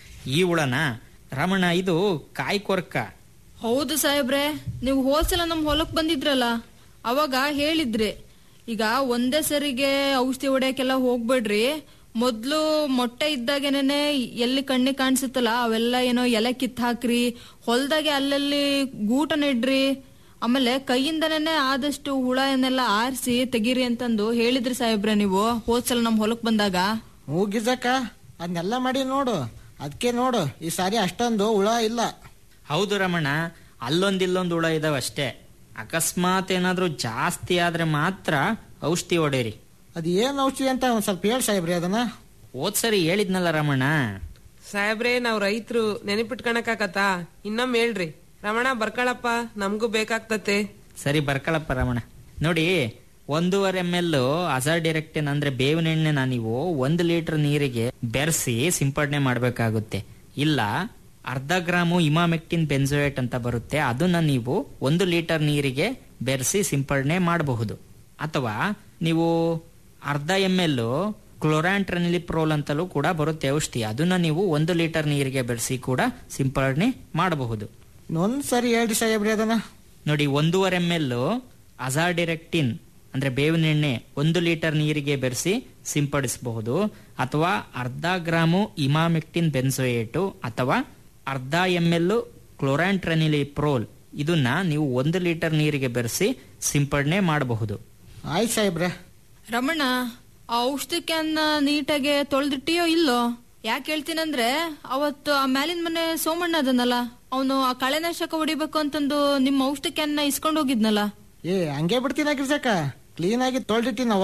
ಈ ಹುಳನ ರಮಣ ಇದು ಕಾಯಿ ಕೊರ್ಕ ಹೌದು ಸಾಹೇಬ್ರೆ ನೀವು ಹೋದ್ಸಲ ನಮ್ ಹೊಲಕ್ ಬಂದಿದ್ರಲ್ಲ ಅವಾಗ ಹೇಳಿದ್ರಿ ಈಗ ಒಂದೇ ಸರಿಗೆ ಔಷಧಿ ಹೊಡ್ಯಕ್ಕೆಲ್ಲ ಹೋಗ್ಬೇಡ್ರಿ ಮೊದ್ಲು ಮೊಟ್ಟೆ ಇದ್ದಾಗೇನೆ ಎಲ್ಲಿ ಕಣ್ಣಿ ಕಾಣಿಸುತ್ತಲ್ಲ ಅವೆಲ್ಲ ಏನೋ ಎಲೆ ಕಿತ್ ಹಾಕ್ರಿ ಹೊಲ್ದಾಗೆ ಅಲ್ಲಲ್ಲಿ ಗೂಟ ನೆಡ್ರಿ ಆಮೇಲೆ ಕೈಯಿಂದನೇ ಆದಷ್ಟು ಹುಳನೆಲ್ಲ ಆರಿಸಿ ತೆಗೀರಿ ಅಂತಂದು ಹೇಳಿದ್ರಿ ಸಾಹೇಬ್ರೆ ನೀವು ಹೋದ್ಸಲ ನಮ್ ಹೊಲಕ್ ಬಂದಾಗ ಮೂಗಿಸಕ್ಕ ಅದನ್ನೆಲ್ಲ ಮಾಡಿ ನೋಡು ಅದಕ್ಕೆ ನೋಡು ಈ ಸಾರಿ ಅಷ್ಟೊಂದು ಹುಳ ಇಲ್ಲ ಹೌದು ರಮಣ ಅಲ್ಲೊಂದ್ ಇಲ್ಲೊಂದು ಹುಳ ಇದಾವಷ್ಟೇ ಅಕಸ್ಮಾತ್ ಏನಾದ್ರೂ ಜಾಸ್ತಿ ಆದ್ರೆ ಮಾತ್ರ ಔಷಧಿ ಹೊಡೀರಿ ಅದ್ ಏನ್ ಔಷಧಿ ಅಂತ ಒಂದ್ ಸ್ವಲ್ಪ ಹೇಳಿ ಸಾಹೇಬ್ರಿ ಅದನ್ನ ಹೋದ್ ಸರಿ ಹೇಳಿದ್ನಲ್ಲ ರಮಣ ಸಾಹೇಬ್ರೆ ನಾವ್ ರೈತರು ನೆನಪಿಟ್ಕಣಕಾಕತ್ತಾ ಇನ್ನೊಮ್ಮೆ ಹೇಳ್ರಿ ರಮಣ ಬರ್ಕಳಪ್ಪ ನಮ್ಗೂ ಬೇಕಾಗ್ತತೆ ಸರಿ ಬರ್ಕಳಪ್ಪ ರಮಣ ನೋಡಿ ಒಂದೂವರೆ ಎಮ್ ಎಲ್ ಅಜಾರ್ ಡಿರೆಕ್ಟಿನ್ ಅಂದ್ರೆ ಬೇವಿನ ಎಣ್ಣೆನ ನೀವು ಒಂದು ಲೀಟರ್ ನೀರಿಗೆ ಬೆರೆಸಿ ಸಿಂಪಡಣೆ ಮಾಡಬೇಕಾಗುತ್ತೆ ಇಲ್ಲ ಅರ್ಧ ಗ್ರಾಮು ಇಮಾಮೆಕ್ಟಿನ್ ಬೆನ್ಸೋಯೇಟ್ ಅಂತ ಬರುತ್ತೆ ಅದನ್ನ ನೀವು ಒಂದು ಲೀಟರ್ ನೀರಿಗೆ ಬೆರೆಸಿ ಸಿಂಪಡಣೆ ಮಾಡಬಹುದು ಅಥವಾ ನೀವು ಅರ್ಧ ಎಮ್ ಎಲ್ ಕ್ಲೋರಾಂಟ್ರನಿಲಿಪ್ರೋಲ್ ಅಂತಲೂ ಕೂಡ ಬರುತ್ತೆ ಔಷಧಿ ಅದನ್ನ ನೀವು ಒಂದು ಲೀಟರ್ ನೀರಿಗೆ ಬೆರೆಸಿ ಕೂಡ ಸಿಂಪಡಣೆ ಮಾಡಬಹುದು ಇನ್ನೊಂದ್ ಸರಿ ಹೇಳ್ರಿ ಸಾಹೇಬ್ರಿ ಅದನ್ನ ನೋಡಿ ಒಂದೂವರೆ ಎಮ್ ಎಲ್ ಅಜಾಡಿರೆಕ್ಟಿನ್ ಅಂದ್ರೆ ಬೇವಿನ ಎಣ್ಣೆ ಒಂದು ಲೀಟರ್ ನೀರಿಗೆ ಬೆರೆಸಿ ಸಿಂಪಡಿಸಬಹುದು ಅಥವಾ ಅರ್ಧ ಗ್ರಾಮು ಇಮಾಮೆಕ್ಟಿನ್ ಬೆನ್ಸೋಯೇಟು ಅಥವಾ ಅರ್ಧ ಎಮ್ ಎಲ್ ಕ್ಲೋರಾಂಟ್ರನಿಲಿಪ್ರೋಲ್ ಇದನ್ನ ನೀವು ಒಂದು ಲೀಟರ್ ನೀರಿಗೆ ಬೆರೆಸಿ ಸಿಂಪಡಣೆ ಮಾಡಬಹುದು ಆಯ್ತು ಸಾಹೇಬ್ರೆ ರಮಣ ಆ ಔಷಧಿ ಕ್ಯಾನ್ ನೀಟಾಗಿ ತೊಳೆದಿಟ್ಟಿಯೋ ಇಲ್ಲೋ ಯಾಕೆ ಹೇಳ್ತೀನಂದ್ರೆ ಅವತ್ತು ಆ ಮ್ಯಾಲಿನ ಮನೆ ಸೋಮಣ್ಣ ಅದನ್ನಲ್ಲ ಅವನು ಆ ಕಳೆನಾಶಕ ಹೊಡಿಬೇಕು ಅಂತಂದು ನಿಮ್ಮ ಔಷಧಿ ಕ್ಯಾನ್ ಇಸ್ಕೊಂಡು ಹೋಗಿದ್ನಲ್ಲ ಏ ಹಂಗೆ ಬಿಡ್ತೀನ ಗಿರ್ಸಕ್ಕ ಕ್ಲೀನ್ ಆಗಿ ತೊಳ್ದಿಟ್ಟಿನವ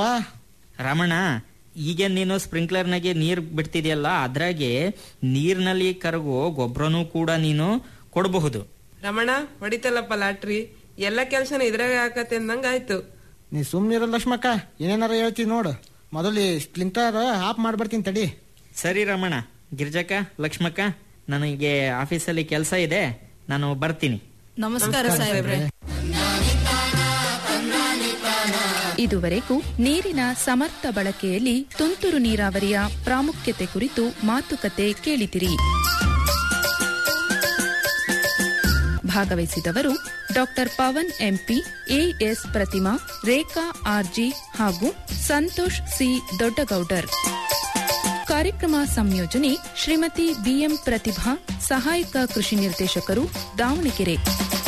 ರಮಣ ಈಗ ನೀನು ಸ್ಪ್ರಿಂಕ್ಲರ್ನಾಗೆ ನೀರ್ ಬಿಡ್ತಿದ್ಯಲ್ಲ ಅದ್ರಾಗೆ ನೀರ್ನಲ್ಲಿ ಕರಗೋ ಗೊಬ್ಬರನೂ ಕೂಡ ನೀನು ಕೊಡಬಹುದು ರಮಣ ಹೊಡಿತಲ್ಲಪ್ಪ ಲಾಟ್ರಿ ಎಲ್ಲ ಕೆಲ್ಸನ ಇದ್ರಾಗ ಹಾಕತ್ತೆ ಅಂದಂಗ ಆಯ್ತು ನೀ ಸುಮ್ನಿರೋ ಲಕ್ಷ್ಮಕ್ಕ ಏನೇನಾರ ಹೇಳ್ತೀನಿ ನೋಡು ಮೊದಲು ಸ್ಪ್ಲಿಂಟರ್ ಆಫ್ ಮಾಡ್ಬರ್ತೀನಿ ತಡಿ ಸರಿ ರಮಣ ಗಿರ್ಜಕ್ಕ ಲಕ್ಷ್ಮಕ್ಕ ನನಗೆ ಆಫೀಸಲ್ಲಿ ಕೆಲಸ ಇದೆ ನಾನು ಬರ್ತೀನಿ ನಮಸ್ಕಾರ ಸಾಹೇಬ್ರೆ ಇದುವರೆಗೂ ನೀರಿನ ಸಮರ್ಥ ಬಳಕೆಯಲ್ಲಿ ತುಂತುರು ನೀರಾವರಿಯ ಪ್ರಾಮುಖ್ಯತೆ ಕುರಿತು ಮಾತುಕತೆ ಕೇಳಿದಿರಿ ಭಾಗವಹಿಸಿದವರು doctor Pavan M P A S Pratima Rekha R G ಹಾಗೂ ಸಂತೋಷ್ ಸಿ ದೊಡ್ಡಗೌಡರ್ ಕಾರ್ಯಕ್ರಮ ಸಂಯೋಜನೆ ಶ್ರೀಮತಿ ಬಿಎಂ ಪ್ರತಿಭಾ ಸಹಾಯಕ ಕೃಷಿ ನಿರ್ದೇಶಕರು ದಾವಣಗೆರೆ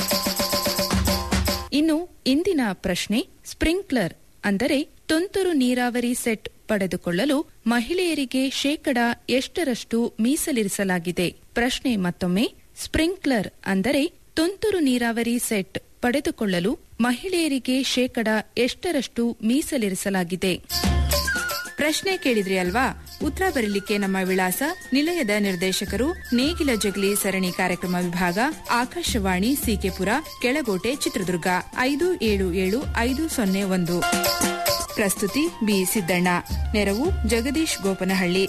ಇನ್ನು ಇಂದಿನ ಪ್ರಶ್ನೆ ಸ್ಪ್ರಿಂಕ್ಲರ್ ಅಂದರೆ ತುಂತುರು ನೀರಾವರಿ ಸೆಟ್ ಪಡೆದುಕೊಳ್ಳಲು ಮಹಿಳೆಯರಿಗೆ ಶೇಕಡ ಎಷ್ಟರಷ್ಟು ಮೀಸಲಿರಿಸಲಾಗಿದೆ ಪ್ರಶ್ನೆ ಮತ್ತೊಮ್ಮೆ ಸ್ಪ್ರಿಂಕ್ಲರ್ ಅಂದರೆ ತುಂತುರು ನೀರಾವರಿ ಸೆಟ್ ಪಡೆದುಕೊಳ್ಳಲು ಮಹಿಳೆಯರಿಗೆ ಶೇಕಡ ಎಷ್ಟರಷ್ಟು ಮೀಸಲಿರಿಸಲಾಗಿದೆ ಪ್ರಶ್ನೆ ಕೇಳಿದ್ರಿ ಅಲ್ವಾ ಉತ್ತರ ಬರಲಿಕ್ಕೆ ನಮ್ಮ ವಿಳಾಸ ನಿಲಯದ ನಿರ್ದೇಶಕರು ನೇಗಿಲ ಜಗಲಿ ಸರಣಿ ಕಾರ್ಯಕ್ರಮ ವಿಭಾಗ ಆಕಾಶವಾಣಿ ಸಿಕೆಪುರ ಕೆಳಗೋಟೆ ಚಿತ್ರದುರ್ಗ ಐದು ಏಳು ಏಳು ಐದು ಸೊನ್ನೆ ಒಂದು ಪ್ರಸ್ತುತಿ ಬಿ ಸಿದ್ದಣ್ಣ ನೆರವು ಜಗದೀಶ್ ಗೋಪನಹಳ್ಳಿ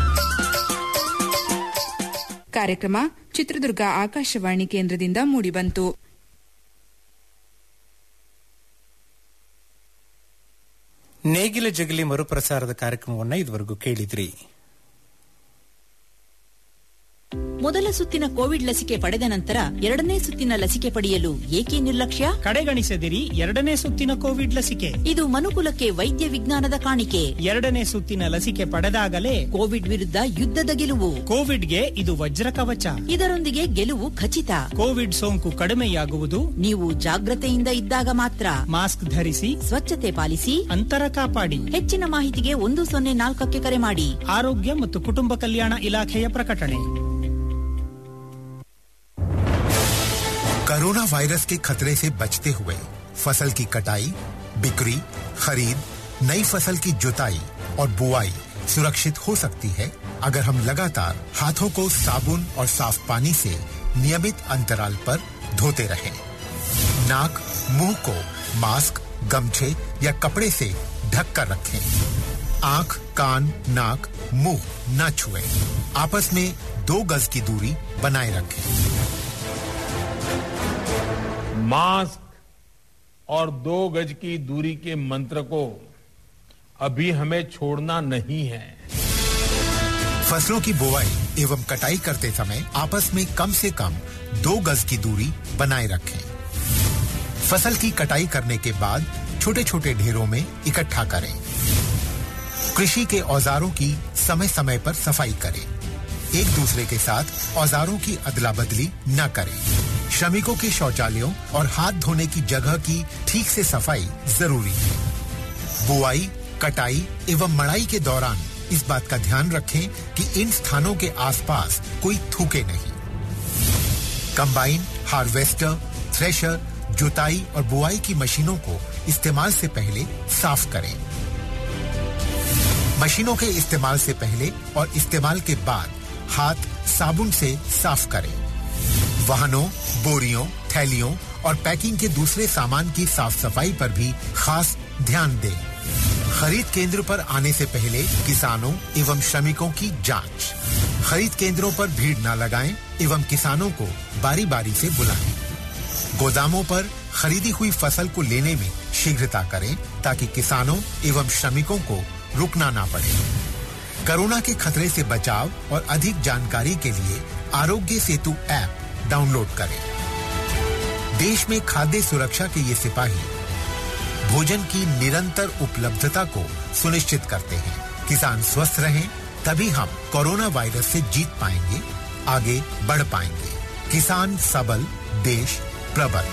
ಕಾರ್ಯಕ್ರಮ ಚಿತ್ರದುರ್ಗ ಆಕಾಶವಾಣಿ ಕೇಂದ್ರದಿಂದ ಮೂಡಿಬಂತು ನೇಗಿಲ ಜಗಲಿ ಮರುಪ್ರಸಾರದ ಕಾರ್ಯಕ್ರಮವನ್ನ ಇದುವರೆಗೂ ಕೇಳಿದ್ರಿ ಮೊದಲ ಸುತ್ತಿನ ಕೋವಿಡ್ ಲಸಿಕೆ ಪಡೆದ ನಂತರ ಎರಡನೇ ಸುತ್ತಿನ ಲಸಿಕೆ ಪಡೆಯಲು ಏಕೆ ನಿರ್ಲಕ್ಷ್ಯ ಕಡೆಗಣಿಸದಿರಿ ಎರಡನೇ ಸುತ್ತಿನ ಕೋವಿಡ್ ಲಸಿಕೆ ಇದು ಮನುಕುಲಕ್ಕೆ ವೈದ್ಯ ವಿಜ್ಞಾನದ ಕಾಣಿಕೆ ಎರಡನೇ ಸುತ್ತಿನ ಲಸಿಕೆ ಪಡೆದಾಗಲೇ ಕೋವಿಡ್ ವಿರುದ್ಧ ಯುದ್ಧದ ಗೆಲುವು ಕೋವಿಡ್ಗೆ ಇದು ವಜ್ರ ಕವಚ ಇದರೊಂದಿಗೆ ಗೆಲುವು ಖಚಿತ ಕೋವಿಡ್ ಸೋಂಕು ಕಡಿಮೆಯಾಗುವುದು ನೀವು ಜಾಗ್ರತೆಯಿಂದ ಇದ್ದಾಗ ಮಾತ್ರ ಮಾಸ್ಕ್ ಧರಿಸಿ ಸ್ವಚ್ಛತೆ ಪಾಲಿಸಿ ಅಂತರ ಕಾಪಾಡಿ ಹೆಚ್ಚಿನ ಮಾಹಿತಿಗೆ ಒಂದು ಸೊನ್ನೆ ನಾಲ್ಕಕ್ಕೆ ಕರೆ ಮಾಡಿ ಆರೋಗ್ಯ ಮತ್ತು ಕುಟುಂಬ ಕಲ್ಯಾಣ ಇಲಾಖೆಯ ಪ್ರಕಟಣೆ कोरोना वायरस के खतरे से बचते हुए फसल की कटाई बिक्री खरीद नई फसल की जुताई और बुआई सुरक्षित हो सकती है अगर हम लगातार हाथों को साबुन और साफ पानी से नियमित अंतराल पर धोते रहें। नाक मुंह को मास्क गमछे या कपड़े से ढक कर रखें आंख कान नाक मुंह न छुएं। आपस में दो गज की दूरी बनाए रखें मास्क और दो गज की दूरी के मंत्र को अभी हमें छोड़ना नहीं है फसलों की बुवाई एवं कटाई करते समय आपस में कम से कम दो गज की दूरी बनाए रखें फसल की कटाई करने के बाद छोटे छोटे ढेरों में इकट्ठा करें कृषि के औजारों की समय समय पर सफाई करें एक दूसरे के साथ औजारों की अदला बदली न करें श्रमिकों के शौचालयों और हाथ धोने की जगह की ठीक से सफाई जरूरी है बुआई कटाई एवं मड़ाई के दौरान इस बात का ध्यान रखें कि इन स्थानों के आसपास कोई थूके नहीं कंबाइन हार्वेस्टर थ्रेशर जुताई और बुआई की मशीनों को इस्तेमाल से पहले साफ करें मशीनों के इस्तेमाल से पहले और इस्तेमाल के बाद हाथ साबुन से साफ करें वाहनों बोरियों थैलियों और पैकिंग के दूसरे सामान की साफ सफाई पर भी खास ध्यान दें खरीद केंद्र पर आने से पहले किसानों एवं श्रमिकों की जांच खरीद केंद्रों पर भीड़ न लगाएं एवं किसानों को बारी बारी से बुलाएं गोदामों पर खरीदी हुई फसल को लेने में शीघ्रता करें ताकि किसानों एवं श्रमिकों को रुकना ना पड़े कोरोना के खतरे से बचाव और अधिक जानकारी के लिए आरोग्य सेतु ऐप डाउनलोड करें देश में खाद्य सुरक्षा के ये सिपाही भोजन की निरंतर उपलब्धता को सुनिश्चित करते हैं किसान स्वस्थ रहें तभी हम कोरोना वायरस से जीत पाएंगे आगे बढ़ पाएंगे किसान सबल देश प्रबल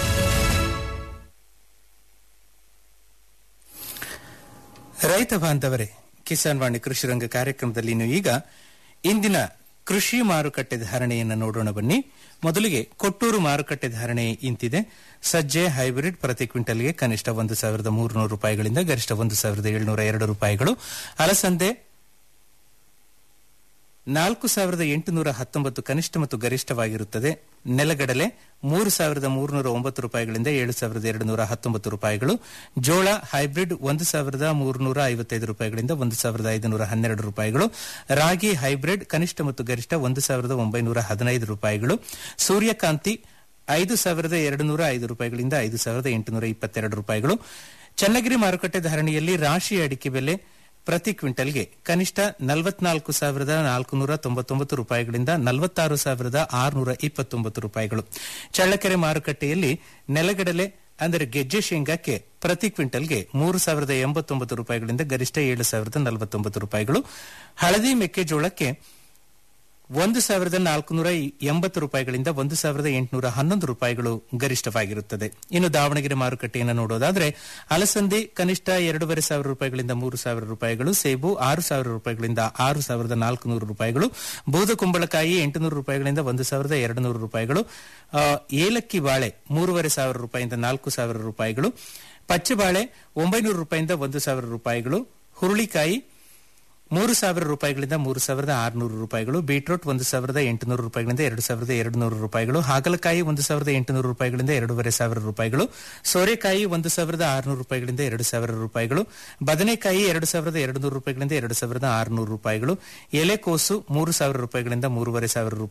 ರೈತ ಬಾಂಧವರೇ ಕಿಸಾನ್ ವಾಣಿ ಕೃಷಿ ರಂಗ ಕಾರ್ಯಕ್ರಮದಲ್ಲಿ ನೀವು ಈಗ ಇಂದಿನ ಕೃಷಿ ಮಾರುಕಟ್ಟೆ ಧಾರಣೆಯನ್ನು ನೋಡೋಣ ಬನ್ನಿ ಮೊದಲಿಗೆ ಕೊಟ್ಟೂರು ಮಾರುಕಟ್ಟೆ ಧಾರಣೆ ಇಂತಿದೆ ಸಜ್ಜೆ ಹೈಬ್ರಿಡ್ ಪ್ರತಿ ಕ್ವಿಂಟಲ್ಗೆ ಕನಿಷ್ಠ ಒಂದು ಸಾವಿರದ ಮೂರುನೂರು ರೂಪಾಯಿಗಳಿಂದ ಗರಿಷ್ಠ ಒಂದು ಸಾವಿರದ ಏಳುನೂರ ಎರಡು ರೂಪಾಯಿಗಳು ಅಲಸಂದೆ ನಾಲ್ಕು ಸಾವಿರದ ಎಂಟುನೂರ ಹತ್ತೊಂಬತ್ತು ಕನಿಷ್ಠ ಮತ್ತು ಗರಿಷ್ಠವಾಗಿರುತ್ತದೆ ನೆಲಗಡಲೆ ಮೂರು ಸಾವಿರದ ಮೂರುನೂರ ಒಂಬತ್ತು ರೂಪಾಯಿಗಳಿಂದ ಏಳು ಸಾವಿರದ ಎರಡು ನೂರ ಹತ್ತೊಂಬತ್ತು ರೂಪಾಯಿಗಳು ಜೋಳ ಹೈಬ್ರಿಡ್ ಒಂದು ಸಾವಿರದ ಮೂರುನೂರ ಐವತ್ತೈದು ರೂಪಾಯಿಗಳಿಂದ ಒಂದು ಸಾವಿರದ ಐದುನೂರ ಹನ್ನೆರಡು ರೂಪಾಯಿಗಳು ರಾಗಿ ಹೈಬ್ರಿಡ್ ಕನಿಷ್ಠ ಮತ್ತು ಗರಿಷ್ಠ ಒಂದು ಸಾವಿರದ ಒಂಬೈನೂರ ಹದಿನೈದು ರೂಪಾಯಿಗಳು ಸೂರ್ಯಕಾಂತಿ ಐದು ಸಾವಿರದ ಎರಡು ನೂರ ಐದು ರೂಪಾಯಿಗಳಿಂದ ಐದು ಸಾವಿರದ ಎಂಟುನೂರ ಇಪ್ಪತ್ತೆರಡು ರೂಪಾಯಿಗಳು ಚನ್ನಗಿರಿ ಮಾರುಕಟ್ಟೆ ಧಾರಣೆಯಲ್ಲಿ ರಾಶಿ ಅಡಿಕೆ ಬೆಲೆ ಪ್ರತಿ ಕ್ವಿಂಟಲ್ಗೆ ಕನಿಷ್ಠ ನಲವತ್ನಾಲ್ಕು ಸಾವಿರದ ನಾಲ್ಕುನೂರ ತೊಂಬತ್ತೊಂಬತ್ತು ರೂಪಾಯಿಗಳಿಂದ ನಲವತ್ತಾರು ಸಾವಿರದ ಆರುನೂರ ಇಪ್ಪತ್ತೊಂಬತ್ತು ರೂಪಾಯಿಗಳು ಚಳ್ಳಕೆರೆ ಮಾರುಕಟ್ಟೆಯಲ್ಲಿ ನೆಲಗಡಲೆ ಅಂದರೆ ಗೆಜ್ಜೆ ಶೇಂಗಾಕ್ಕೆ ಪ್ರತಿ ಕ್ವಿಂಟಲ್ಗೆ ಮೂರು ಸಾವಿರದ ಎಂಬತ್ತೊಂಬತ್ತು ರೂಪಾಯಿಗಳಿಂದ ಗರಿಷ್ಠ ಏಳು ಸಾವಿರದ ನಲವತ್ತೊಂಬತ್ತು ರೂಪಾಯಿಗಳು ಹಳದಿ ಮೆಕ್ಕೆಜೋಳಕ್ಕೆ ಒಂದು ಸಾವಿರದ ನಾಲ್ಕುನೂರ ಎಂಬತ್ತು ರೂಪಾಯಿಗಳಿಂದ ಒಂದು ಸಾವಿರದ ಎಂಟುನೂರ ಹನ್ನೊಂದು ರೂಪಾಯಿಗಳು ಗರಿಷ್ಠವಾಗಿರುತ್ತದೆ ಇನ್ನು ದಾವಣಗೆರೆ ಮಾರುಕಟ್ಟೆಯನ್ನು ನೋಡೋದಾದ್ರೆ ಅಲಸಂದಿ ಕನಿಷ್ಠ ಎರಡೂವರೆ ಸಾವಿರ ರೂಪಾಯಿಗಳಿಂದ ಮೂರು ಸಾವಿರ ರೂಪಾಯಿಗಳು ಸೇಬು ಆರು ಸಾವಿರ ರೂಪಾಯಿಗಳಿಂದ ಆರು ಸಾವಿರದ ನಾಲ್ಕುನೂರು ರೂಪಾಯಿಗಳು ಬೂದ ಕುಂಬಳಕಾಯಿ ಎಂಟುನೂರು ರೂಪಾಯಿಗಳಿಂದ ಒಂದು ಸಾವಿರದ ಎರಡು ನೂರು ರೂಪಾಯಿಗಳು ಆ, ಏಲಕ್ಕಿ ಬಾಳೆ ಮೂರುವರೆ ಸಾವಿರ ರೂಪಾಯಿಯಿಂದ ನಾಲ್ಕು ಸಾವಿರ ರೂಪಾಯಿಗಳು ಪಚ್ಚೆ ಬಾಳೆ ಒಂಬೈನೂರು ರೂಪಾಯಿಯಿಂದ ಒಂದು ಸಾವಿರ ರೂಪಾಯಿಗಳು ಹುರುಳಿಕಾಯಿ ಮೂರು ಸಾವಿರ ರೂಪಾಯಿಗಳಿಂದ ಮೂರು ಸಾವಿರದ ಆರುನೂರು ರೂಪಾಯಿಗಳು ಬೀಟ್ರೂಟ್ ಒಂದು ಸಾವಿರದ ಎಂಟುನೂರು ರೂಪಾಯಿಗಳಿಂದ ಎರಡು ಸಾವಿರದ ಎರಡು ನೂರು ರೂಪಾಯಿಗಳು ಹಾಗಲಕಾಯಿ ಒಂದು ಸಾವಿರದ ಎಂಟುನೂರು ರೂಪಾಯಿಗಳಿಂದ ಎರಡೂವರೆ ಸಾವಿರ ರೂಪಾಯಿಗಳು ಸೋರೆಕಾಯಿ ಒಂದು ಸಾವಿರದ ಆರುನೂರು ರೂಪಾಯಿಗಳಿಂದ ಎರಡು ಸಾವಿರ ರೂಪಾಯಿಗಳು ಬದನೆಕಾಯಿ ಎರಡು ಸಾವಿರದ ಎರಡು ನೂರು ರೂಪಾಯಿಗಳಿಂದ ಎರಡು ಸಾವಿರದ ಆರುನೂರು ರೂಪಾಯಿಗಳು ಎಲೆಕೋಸು ಮೂರು ಸಾವಿರ ರೂಪಾಯಿಗಳಿಂದ ಮೂರುವರೆ ಸಾವಿರ ರೂಪಾಯಿ